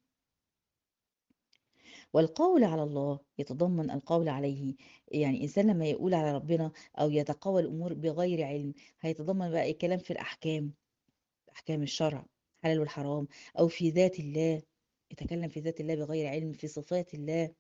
والقول على الله يتضمن القول عليه يعني الإنسان لما يقول على ربنا أو يتقول الأمور بغير علم هيتضمن بقى الكلام في الأحكام أحكام الشرع حلال والحرام أو في ذات الله يتكلم في ذات الله بغير علم في صفات الله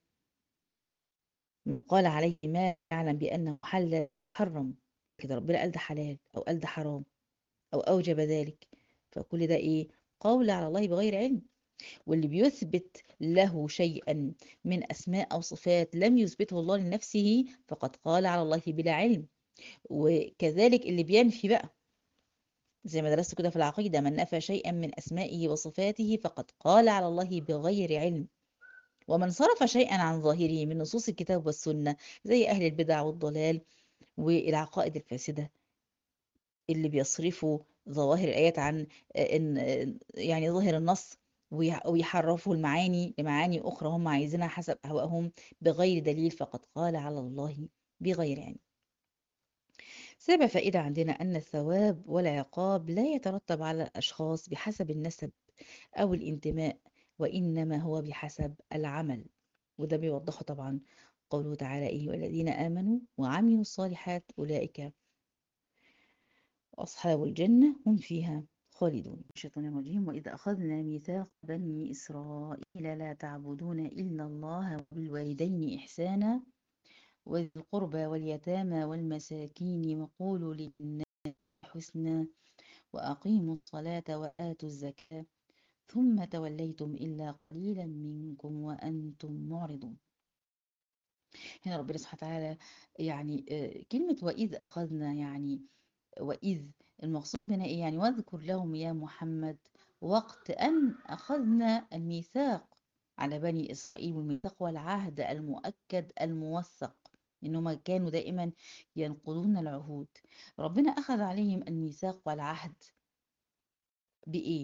قال عليه ما يعلم بأنه حل حرم كده ربنا قال ده حلال أو قال ده حرام أو أوجب ذلك فكل ده إيه قول على الله بغير علم واللي بيثبت له شيئا من أسماء أو صفات لم يثبته الله لنفسه فقد قال على الله بلا علم وكذلك اللي بينفي بقى زي ما درست كده في العقيدة من نفى شيئا من أسمائه وصفاته فقد قال على الله بغير علم ومن صرف شيئا عن ظاهره من نصوص الكتاب والسنة زي أهل البدع والضلال والعقائد الفاسدة اللي بيصرفوا ظواهر الآيات عن إن يعني ظاهر النص ويحرفوا المعاني لمعاني أخرى هم عايزينها حسب أهوائهم بغير دليل فقد قال على الله بغير علم سابع فائدة عندنا أن الثواب والعقاب لا يترتب على الأشخاص بحسب النسب أو الانتماء وإنما هو بحسب العمل وده بيوضحه طبعا قوله تعالى أيها الذين آمنوا وعملوا الصالحات أولئك أصحاب الجنة هم فيها خالدون الشيطان الرجيم وإذا أخذنا ميثاق بني إسرائيل لا تعبدون إلا الله وبالوالدين إحسانا وذي القربى واليتامى والمساكين وقولوا للناس حسنا وأقيموا الصلاة وآتوا الزكاة ثم توليتم إلا قليلا منكم وأنتم معرضون هنا ربنا سبحانه وتعالى يعني كلمة وإذ أخذنا يعني وإذ المقصود هنا إيه يعني واذكر لهم يا محمد وقت أن أخذنا الميثاق على بني إسرائيل والميثاق والعهد المؤكد الموثق إنهم كانوا دائما ينقضون العهود ربنا أخذ عليهم الميثاق والعهد بإيه؟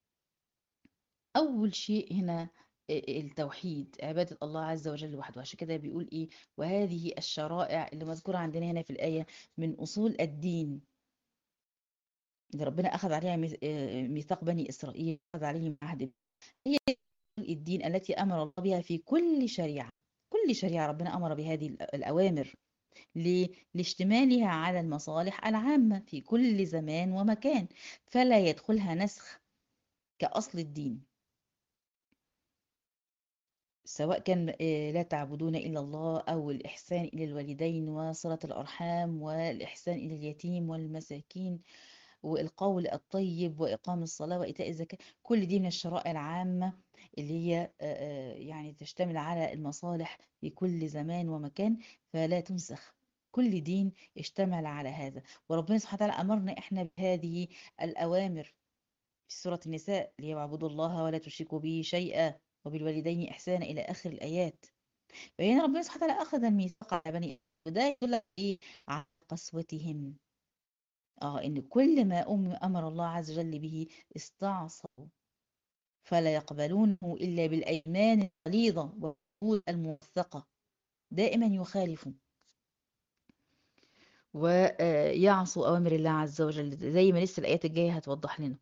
أول شيء هنا التوحيد عبادة الله عز وجل وحده عشان كده بيقول إيه وهذه الشرائع اللي مذكورة عندنا هنا في الآية من أصول الدين اللي ربنا أخذ عليها ميثاق بني إسرائيل أخذ عليهم عهد هي الدين التي أمر الله بها في كل شريعة كل شريعة ربنا أمر بهذه الأوامر لاشتمالها على المصالح العامة في كل زمان ومكان فلا يدخلها نسخ كأصل الدين سواء كان لا تعبدون إلا الله أو الإحسان إلى الوالدين وصلة الأرحام والإحسان إلى اليتيم والمساكين والقول الطيب وإقام الصلاة وإيتاء الزكاة كل دي من الشرائع العامة اللي هي يعني تشتمل على المصالح في كل زمان ومكان فلا تنسخ كل دين اشتمل على هذا وربنا سبحانه وتعالى أمرنا إحنا بهذه الأوامر في سورة النساء ليعبدوا الله ولا تشركوا به شيئا وبالوالدين إحسانا إلى آخر الآيات فهنا ربنا سبحانه وتعالى أخذ الميثاق على بني وده يدل إيه على قسوتهم اه ان كل ما أم امر الله عز وجل به استعصوا فلا يقبلونه الا بالايمان الغليظه والعهود الموثقه دائما يخالفوا ويعصوا اوامر الله عز وجل زي ما لسه الايات الجايه هتوضح لنا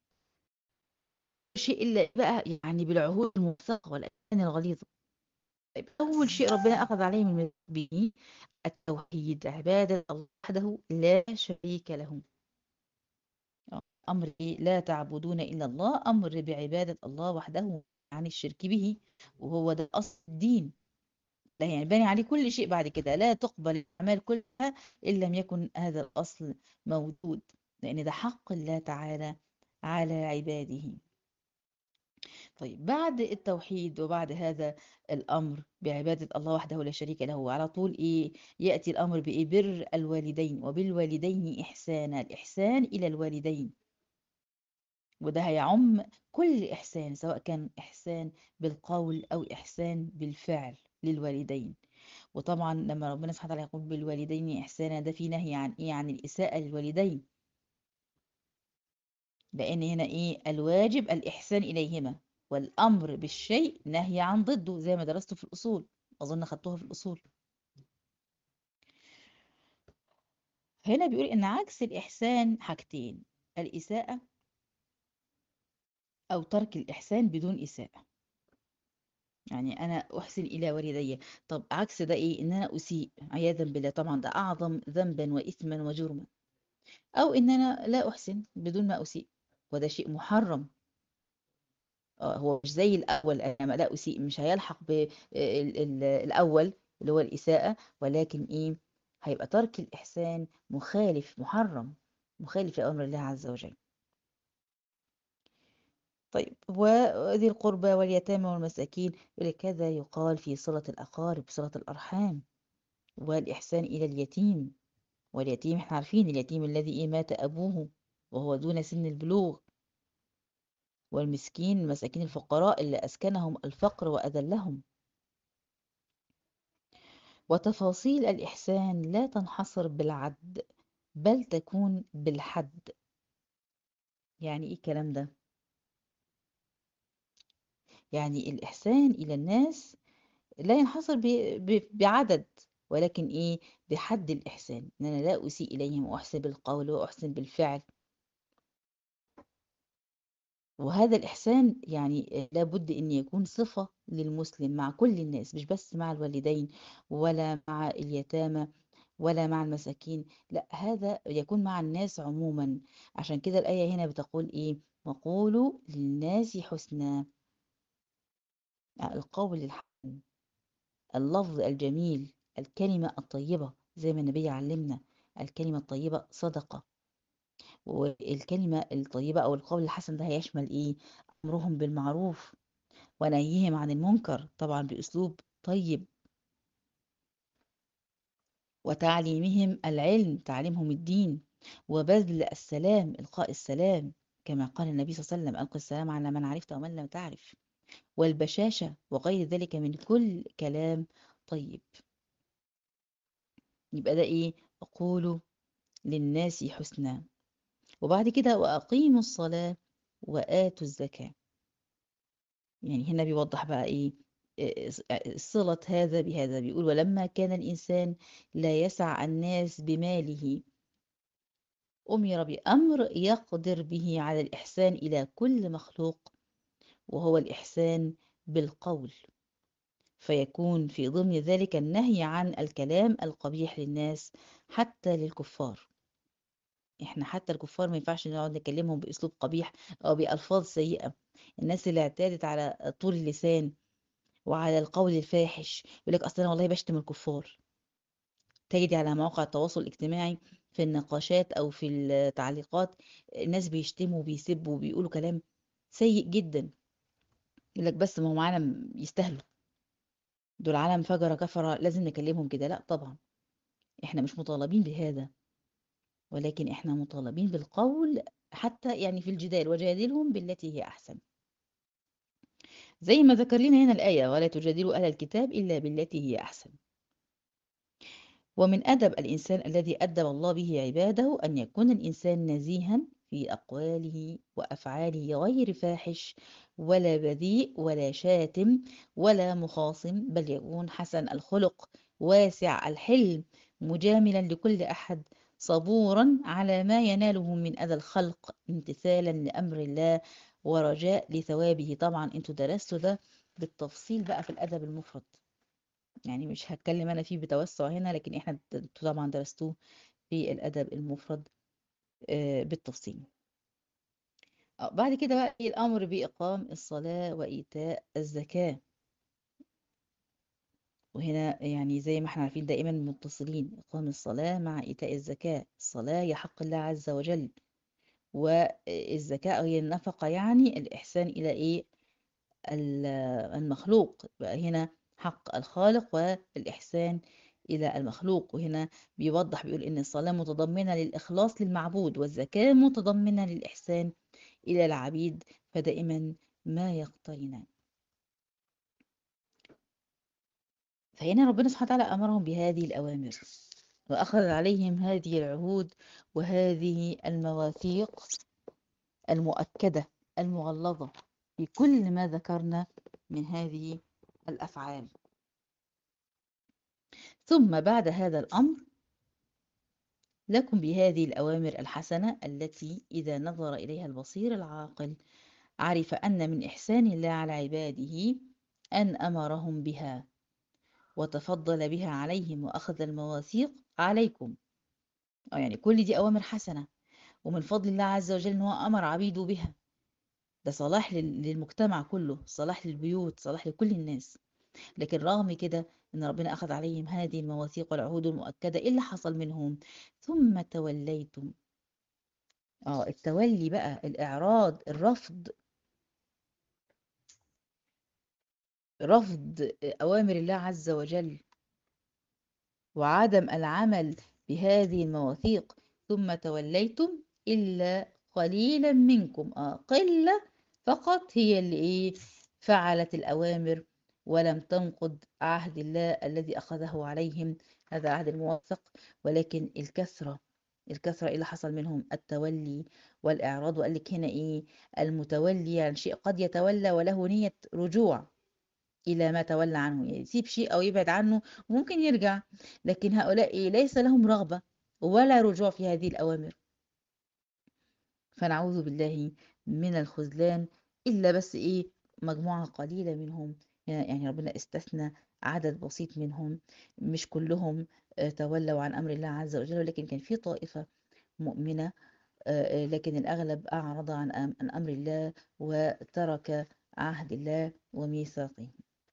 شيء الا بقى يعني بالعهود الموثقه والايمان الغليظه طيب اول شيء ربنا اخذ عليه من به التوحيد عبادة الله وحده لا شريك له أمر لا تعبدون إلا الله أمر بعبادة الله وحده عن الشرك به وهو ده أصل الدين لا يعني بني عليه كل شيء بعد كده لا تقبل الأعمال كلها إن لم يكن هذا الأصل موجود لأن ده حق الله تعالى على عباده طيب بعد التوحيد وبعد هذا الأمر بعبادة الله وحده لا شريك له على طول إيه يأتي الأمر بإيه بر الوالدين وبالوالدين إحسانا الإحسان إلى الوالدين وده هيعم كل إحسان سواء كان إحسان بالقول أو إحسان بالفعل للوالدين وطبعا لما ربنا سبحانه وتعالى يقول بالوالدين إحسانا ده في نهي عن إيه عن الإساءة للوالدين لأن هنا إيه الواجب الإحسان إليهما والأمر بالشيء نهي عن ضده زي ما درسته في الأصول أظن خدتوها في الأصول هنا بيقول إن عكس الإحسان حاجتين الإساءة أو ترك الإحسان بدون إساءة يعني أنا أحسن إلى والدي طب عكس ده إيه إن أنا أسيء عياذا بالله طبعا ده أعظم ذنبا وإثما وجرما أو إن أنا لا أحسن بدون ما أسيء وده شيء محرم آه، هو مش زي الأول أنا لا أسيء مش هيلحق بالأول اللي هو الإساءة ولكن إيه هيبقى ترك الإحسان مخالف محرم مخالف لأمر الله عز وجل طيب وذي القربى واليتامى والمساكين ولكذا يقال في صلة الأقارب صلة الأرحام والإحسان إلى اليتيم واليتيم احنا عارفين اليتيم الذي إيه مات أبوه وهو دون سن البلوغ والمسكين المساكين الفقراء اللي أسكنهم الفقر وأذلهم وتفاصيل الإحسان لا تنحصر بالعد بل تكون بالحد يعني إيه الكلام ده؟ يعني الإحسان إلى الناس لا ينحصر ب- ب- بعدد ولكن إيه بحد الإحسان إن أنا لا أسيء إليهم وأحسن بالقول وأحسن بالفعل وهذا الإحسان يعني لابد أن يكون صفة للمسلم مع كل الناس مش بس مع الوالدين ولا مع اليتامى ولا مع المساكين لا هذا يكون مع الناس عموما عشان كده الآية هنا بتقول إيه وقولوا للناس حسنا القول الحسن اللفظ الجميل الكلمة الطيبة زي ما النبي علمنا الكلمة الطيبة صدقة والكلمة الطيبة أو القول الحسن ده هيشمل إيه أمرهم بالمعروف ونهيهم عن المنكر طبعا بأسلوب طيب وتعليمهم العلم تعليمهم الدين وبذل السلام إلقاء السلام كما قال النبي صلى الله عليه وسلم ألقي السلام على من عرفت ومن لم تعرف والبشاشة وغير ذلك من كل كلام طيب يبقى ده إيه أقول للناس حسنا وبعد كده وأقيموا الصلاة وآتوا الزكاة يعني هنا بيوضح بقى إيه إيه صلة هذا بهذا بيقول ولما كان الإنسان لا يسع الناس بماله أمر بأمر يقدر به على الإحسان إلى كل مخلوق وهو الإحسان بالقول فيكون في ضمن ذلك النهي عن الكلام القبيح للناس حتى للكفار احنا حتى الكفار ما ينفعش نقعد نكلمهم باسلوب قبيح او بالفاظ سيئه الناس اللي اعتادت على طول اللسان وعلى القول الفاحش يقول لك اصل انا والله بشتم الكفار تجدي على مواقع التواصل الاجتماعي في النقاشات او في التعليقات الناس بيشتموا وبيسبوا وبيقولوا كلام سيء جدا يقول لك بس ما هم عالم يستاهلوا دول عالم فجر كفر لازم نكلمهم كده لا طبعا احنا مش مطالبين بهذا ولكن احنا مطالبين بالقول حتى يعني في الجدال وجادلهم بالتي هي أحسن زي ما ذكر لنا هنا الآية ولا تجادلوا أهل الكتاب إلا بالتي هي أحسن ومن أدب الإنسان الذي أدب الله به عباده أن يكون الإنسان نزيها في أقواله وأفعاله غير فاحش ولا بذيء ولا شاتم ولا مخاصم بل يكون حسن الخلق واسع الحلم مجاملا لكل أحد صبورا على ما يناله من أذى الخلق امتثالا لأمر الله ورجاء لثوابه طبعا انتوا درستوا ده بالتفصيل بقى في الأدب المفرد يعني مش هتكلم أنا فيه بتوسع هنا لكن احنا انتوا طبعا درستوه في الأدب المفرد بالتفصيل بعد كده بقى الأمر بإقام الصلاة وإيتاء الزكاة وهنا يعني زي ما احنا عارفين دائما متصلين إقام الصلاة مع إيتاء الزكاة الصلاة هي حق الله عز وجل والزكاة هي النفقة يعني الإحسان إلى إيه المخلوق بقى هنا حق الخالق والإحسان إلى المخلوق وهنا بيوضح بيقول إن الصلاة متضمنة للإخلاص للمعبود والزكاة متضمنة للإحسان إلى العبيد فدائما ما يقترنان فهنا ربنا سبحانه وتعالى أمرهم بهذه الأوامر وأخذ عليهم هذه العهود وهذه المواثيق المؤكدة المغلظة في كل ما ذكرنا من هذه الأفعال ثم بعد هذا الأمر لكم بهذه الأوامر الحسنة التي إذا نظر إليها البصير العاقل عرف أن من إحسان الله على عباده أن أمرهم بها وتفضل بها عليهم وأخذ المواثيق عليكم أو يعني كل دي أوامر حسنة ومن فضل الله عز وجل أنه أمر عبيده بها ده صلاح للمجتمع كله صلاح للبيوت صلاح لكل الناس لكن رغم كده ان ربنا اخذ عليهم هذه المواثيق والعهود المؤكده ايه اللي حصل منهم ثم توليتم اه التولي بقى الاعراض الرفض رفض اوامر الله عز وجل وعدم العمل بهذه المواثيق ثم توليتم الا قليلا منكم اه قله فقط هي اللي ايه فعلت الاوامر ولم تنقض عهد الله الذي أخذه عليهم هذا عهد الموثق ولكن الكثرة الكثرة إيه اللي حصل منهم التولي والإعراض وقال لك هنا إيه المتولي عن شيء قد يتولى وله نية رجوع إلى ما تولى عنه يعني يسيب شيء أو يبعد عنه وممكن يرجع لكن هؤلاء إيه ليس لهم رغبة ولا رجوع في هذه الأوامر فنعوذ بالله من الخذلان إلا بس إيه مجموعة قليلة منهم يعني ربنا استثنى عدد بسيط منهم مش كلهم تولوا عن أمر الله عز وجل ولكن كان في طائفة مؤمنة لكن الأغلب أعرض عن عن أمر الله وترك عهد الله وميثاقه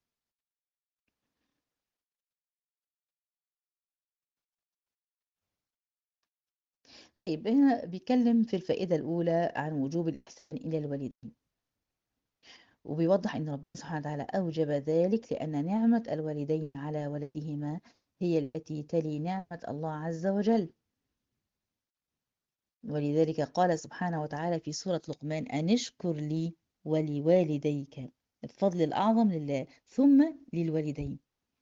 طيب هنا بيتكلم في الفائدة الأولى عن وجوب الإحسان إلى الوالدين وبيوضح أن ربنا سبحانه وتعالى أوجب ذلك لأن نعمة الوالدين على ولدهما هي التي تلي نعمة الله عز وجل ولذلك قال سبحانه وتعالى في سورة لقمان أن اشكر لي ولوالديك الفضل الأعظم لله ثم للوالدين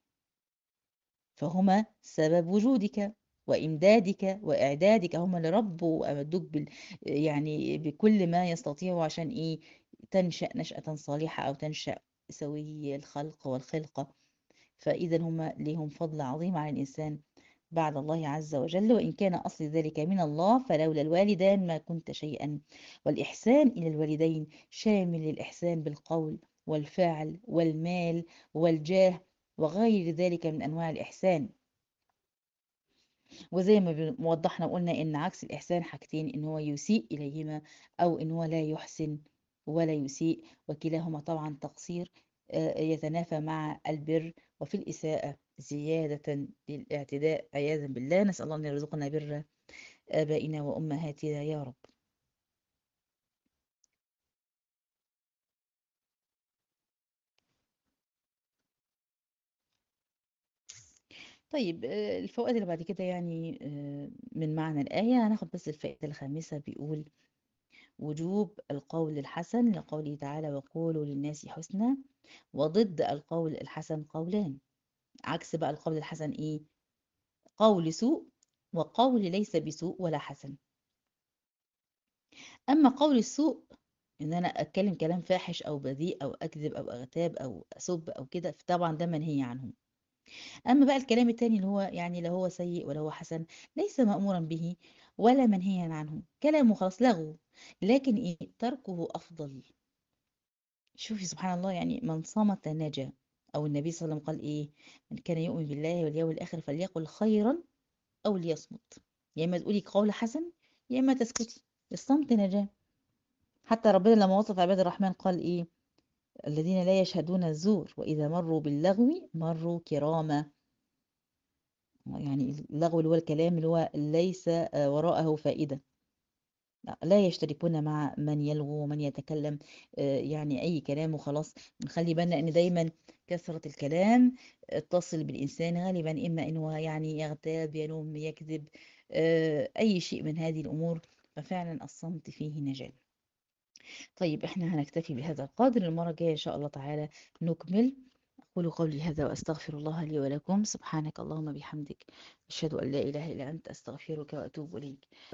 فهما سبب وجودك وإمدادك وإعدادك هم اللي ربوا وأمدوك بال يعني بكل ما يستطيعوا عشان إيه تنشأ نشأة صالحة أو تنشأ سوي الخلق والخلقة فإذا هم لهم فضل عظيم على الإنسان بعد الله عز وجل وإن كان أصل ذلك من الله فلولا الوالدان ما كنت شيئا والإحسان إلى الوالدين شامل للإحسان بالقول والفعل والمال والجاه وغير ذلك من أنواع الإحسان وزي ما وضحنا وقلنا إن عكس الإحسان حاجتين إن هو يسيء إليهما أو إن هو لا يحسن ولا يسيء وكلاهما طبعا تقصير يتنافى مع البر وفي الإساءة زيادة للاعتداء عياذا بالله نسأل الله أن يرزقنا بر آبائنا وأمهاتنا يا رب طيب الفوائد اللي بعد كده يعني من معنى الآية هناخد بس الفائدة الخامسة بيقول وجوب القول الحسن لقوله تعالى وقولوا للناس حسنا وضد القول الحسن قولان عكس بقى القول الحسن ايه قول سوء وقول ليس بسوء ولا حسن اما قول السوء ان انا اتكلم كلام فاحش او بذيء او اكذب او اغتاب او اسب او كده فطبعا ده منهي عنه اما بقى الكلام التاني اللي هو يعني لا هو سيء ولا هو حسن ليس مأمورا به ولا منهيا عنه كلامه خلاص لغو لكن إيه تركه أفضل شوفي سبحان الله يعني من صمت نجا أو النبي صلى الله عليه وسلم قال إيه من كان يؤمن بالله واليوم الآخر فليقل خيرا أو ليصمت يا إما تقولي قول حسن يا إما تسكتي الصمت نجاة حتى ربنا لما وصف عباد الرحمن قال إيه الذين لا يشهدون الزور وإذا مروا باللغو مروا كراما يعني اللغو اللي هو الكلام اللي هو ليس وراءه فائدة لا يشتركون مع من يلغو ومن يتكلم يعني أي كلام وخلاص نخلي بالنا أن دايما كثرة الكلام تصل بالإنسان غالبا إما أنه يعني يغتاب ينوم يكذب أي شيء من هذه الأمور ففعلا الصمت فيه نجاة طيب احنا هنكتفي بهذا القدر المرة الجاية إن شاء الله تعالى نكمل أقول قولي هذا وأستغفر الله لي ولكم سبحانك اللهم بحمدك أشهد أن لا إله إلا أنت أستغفرك وأتوب إليك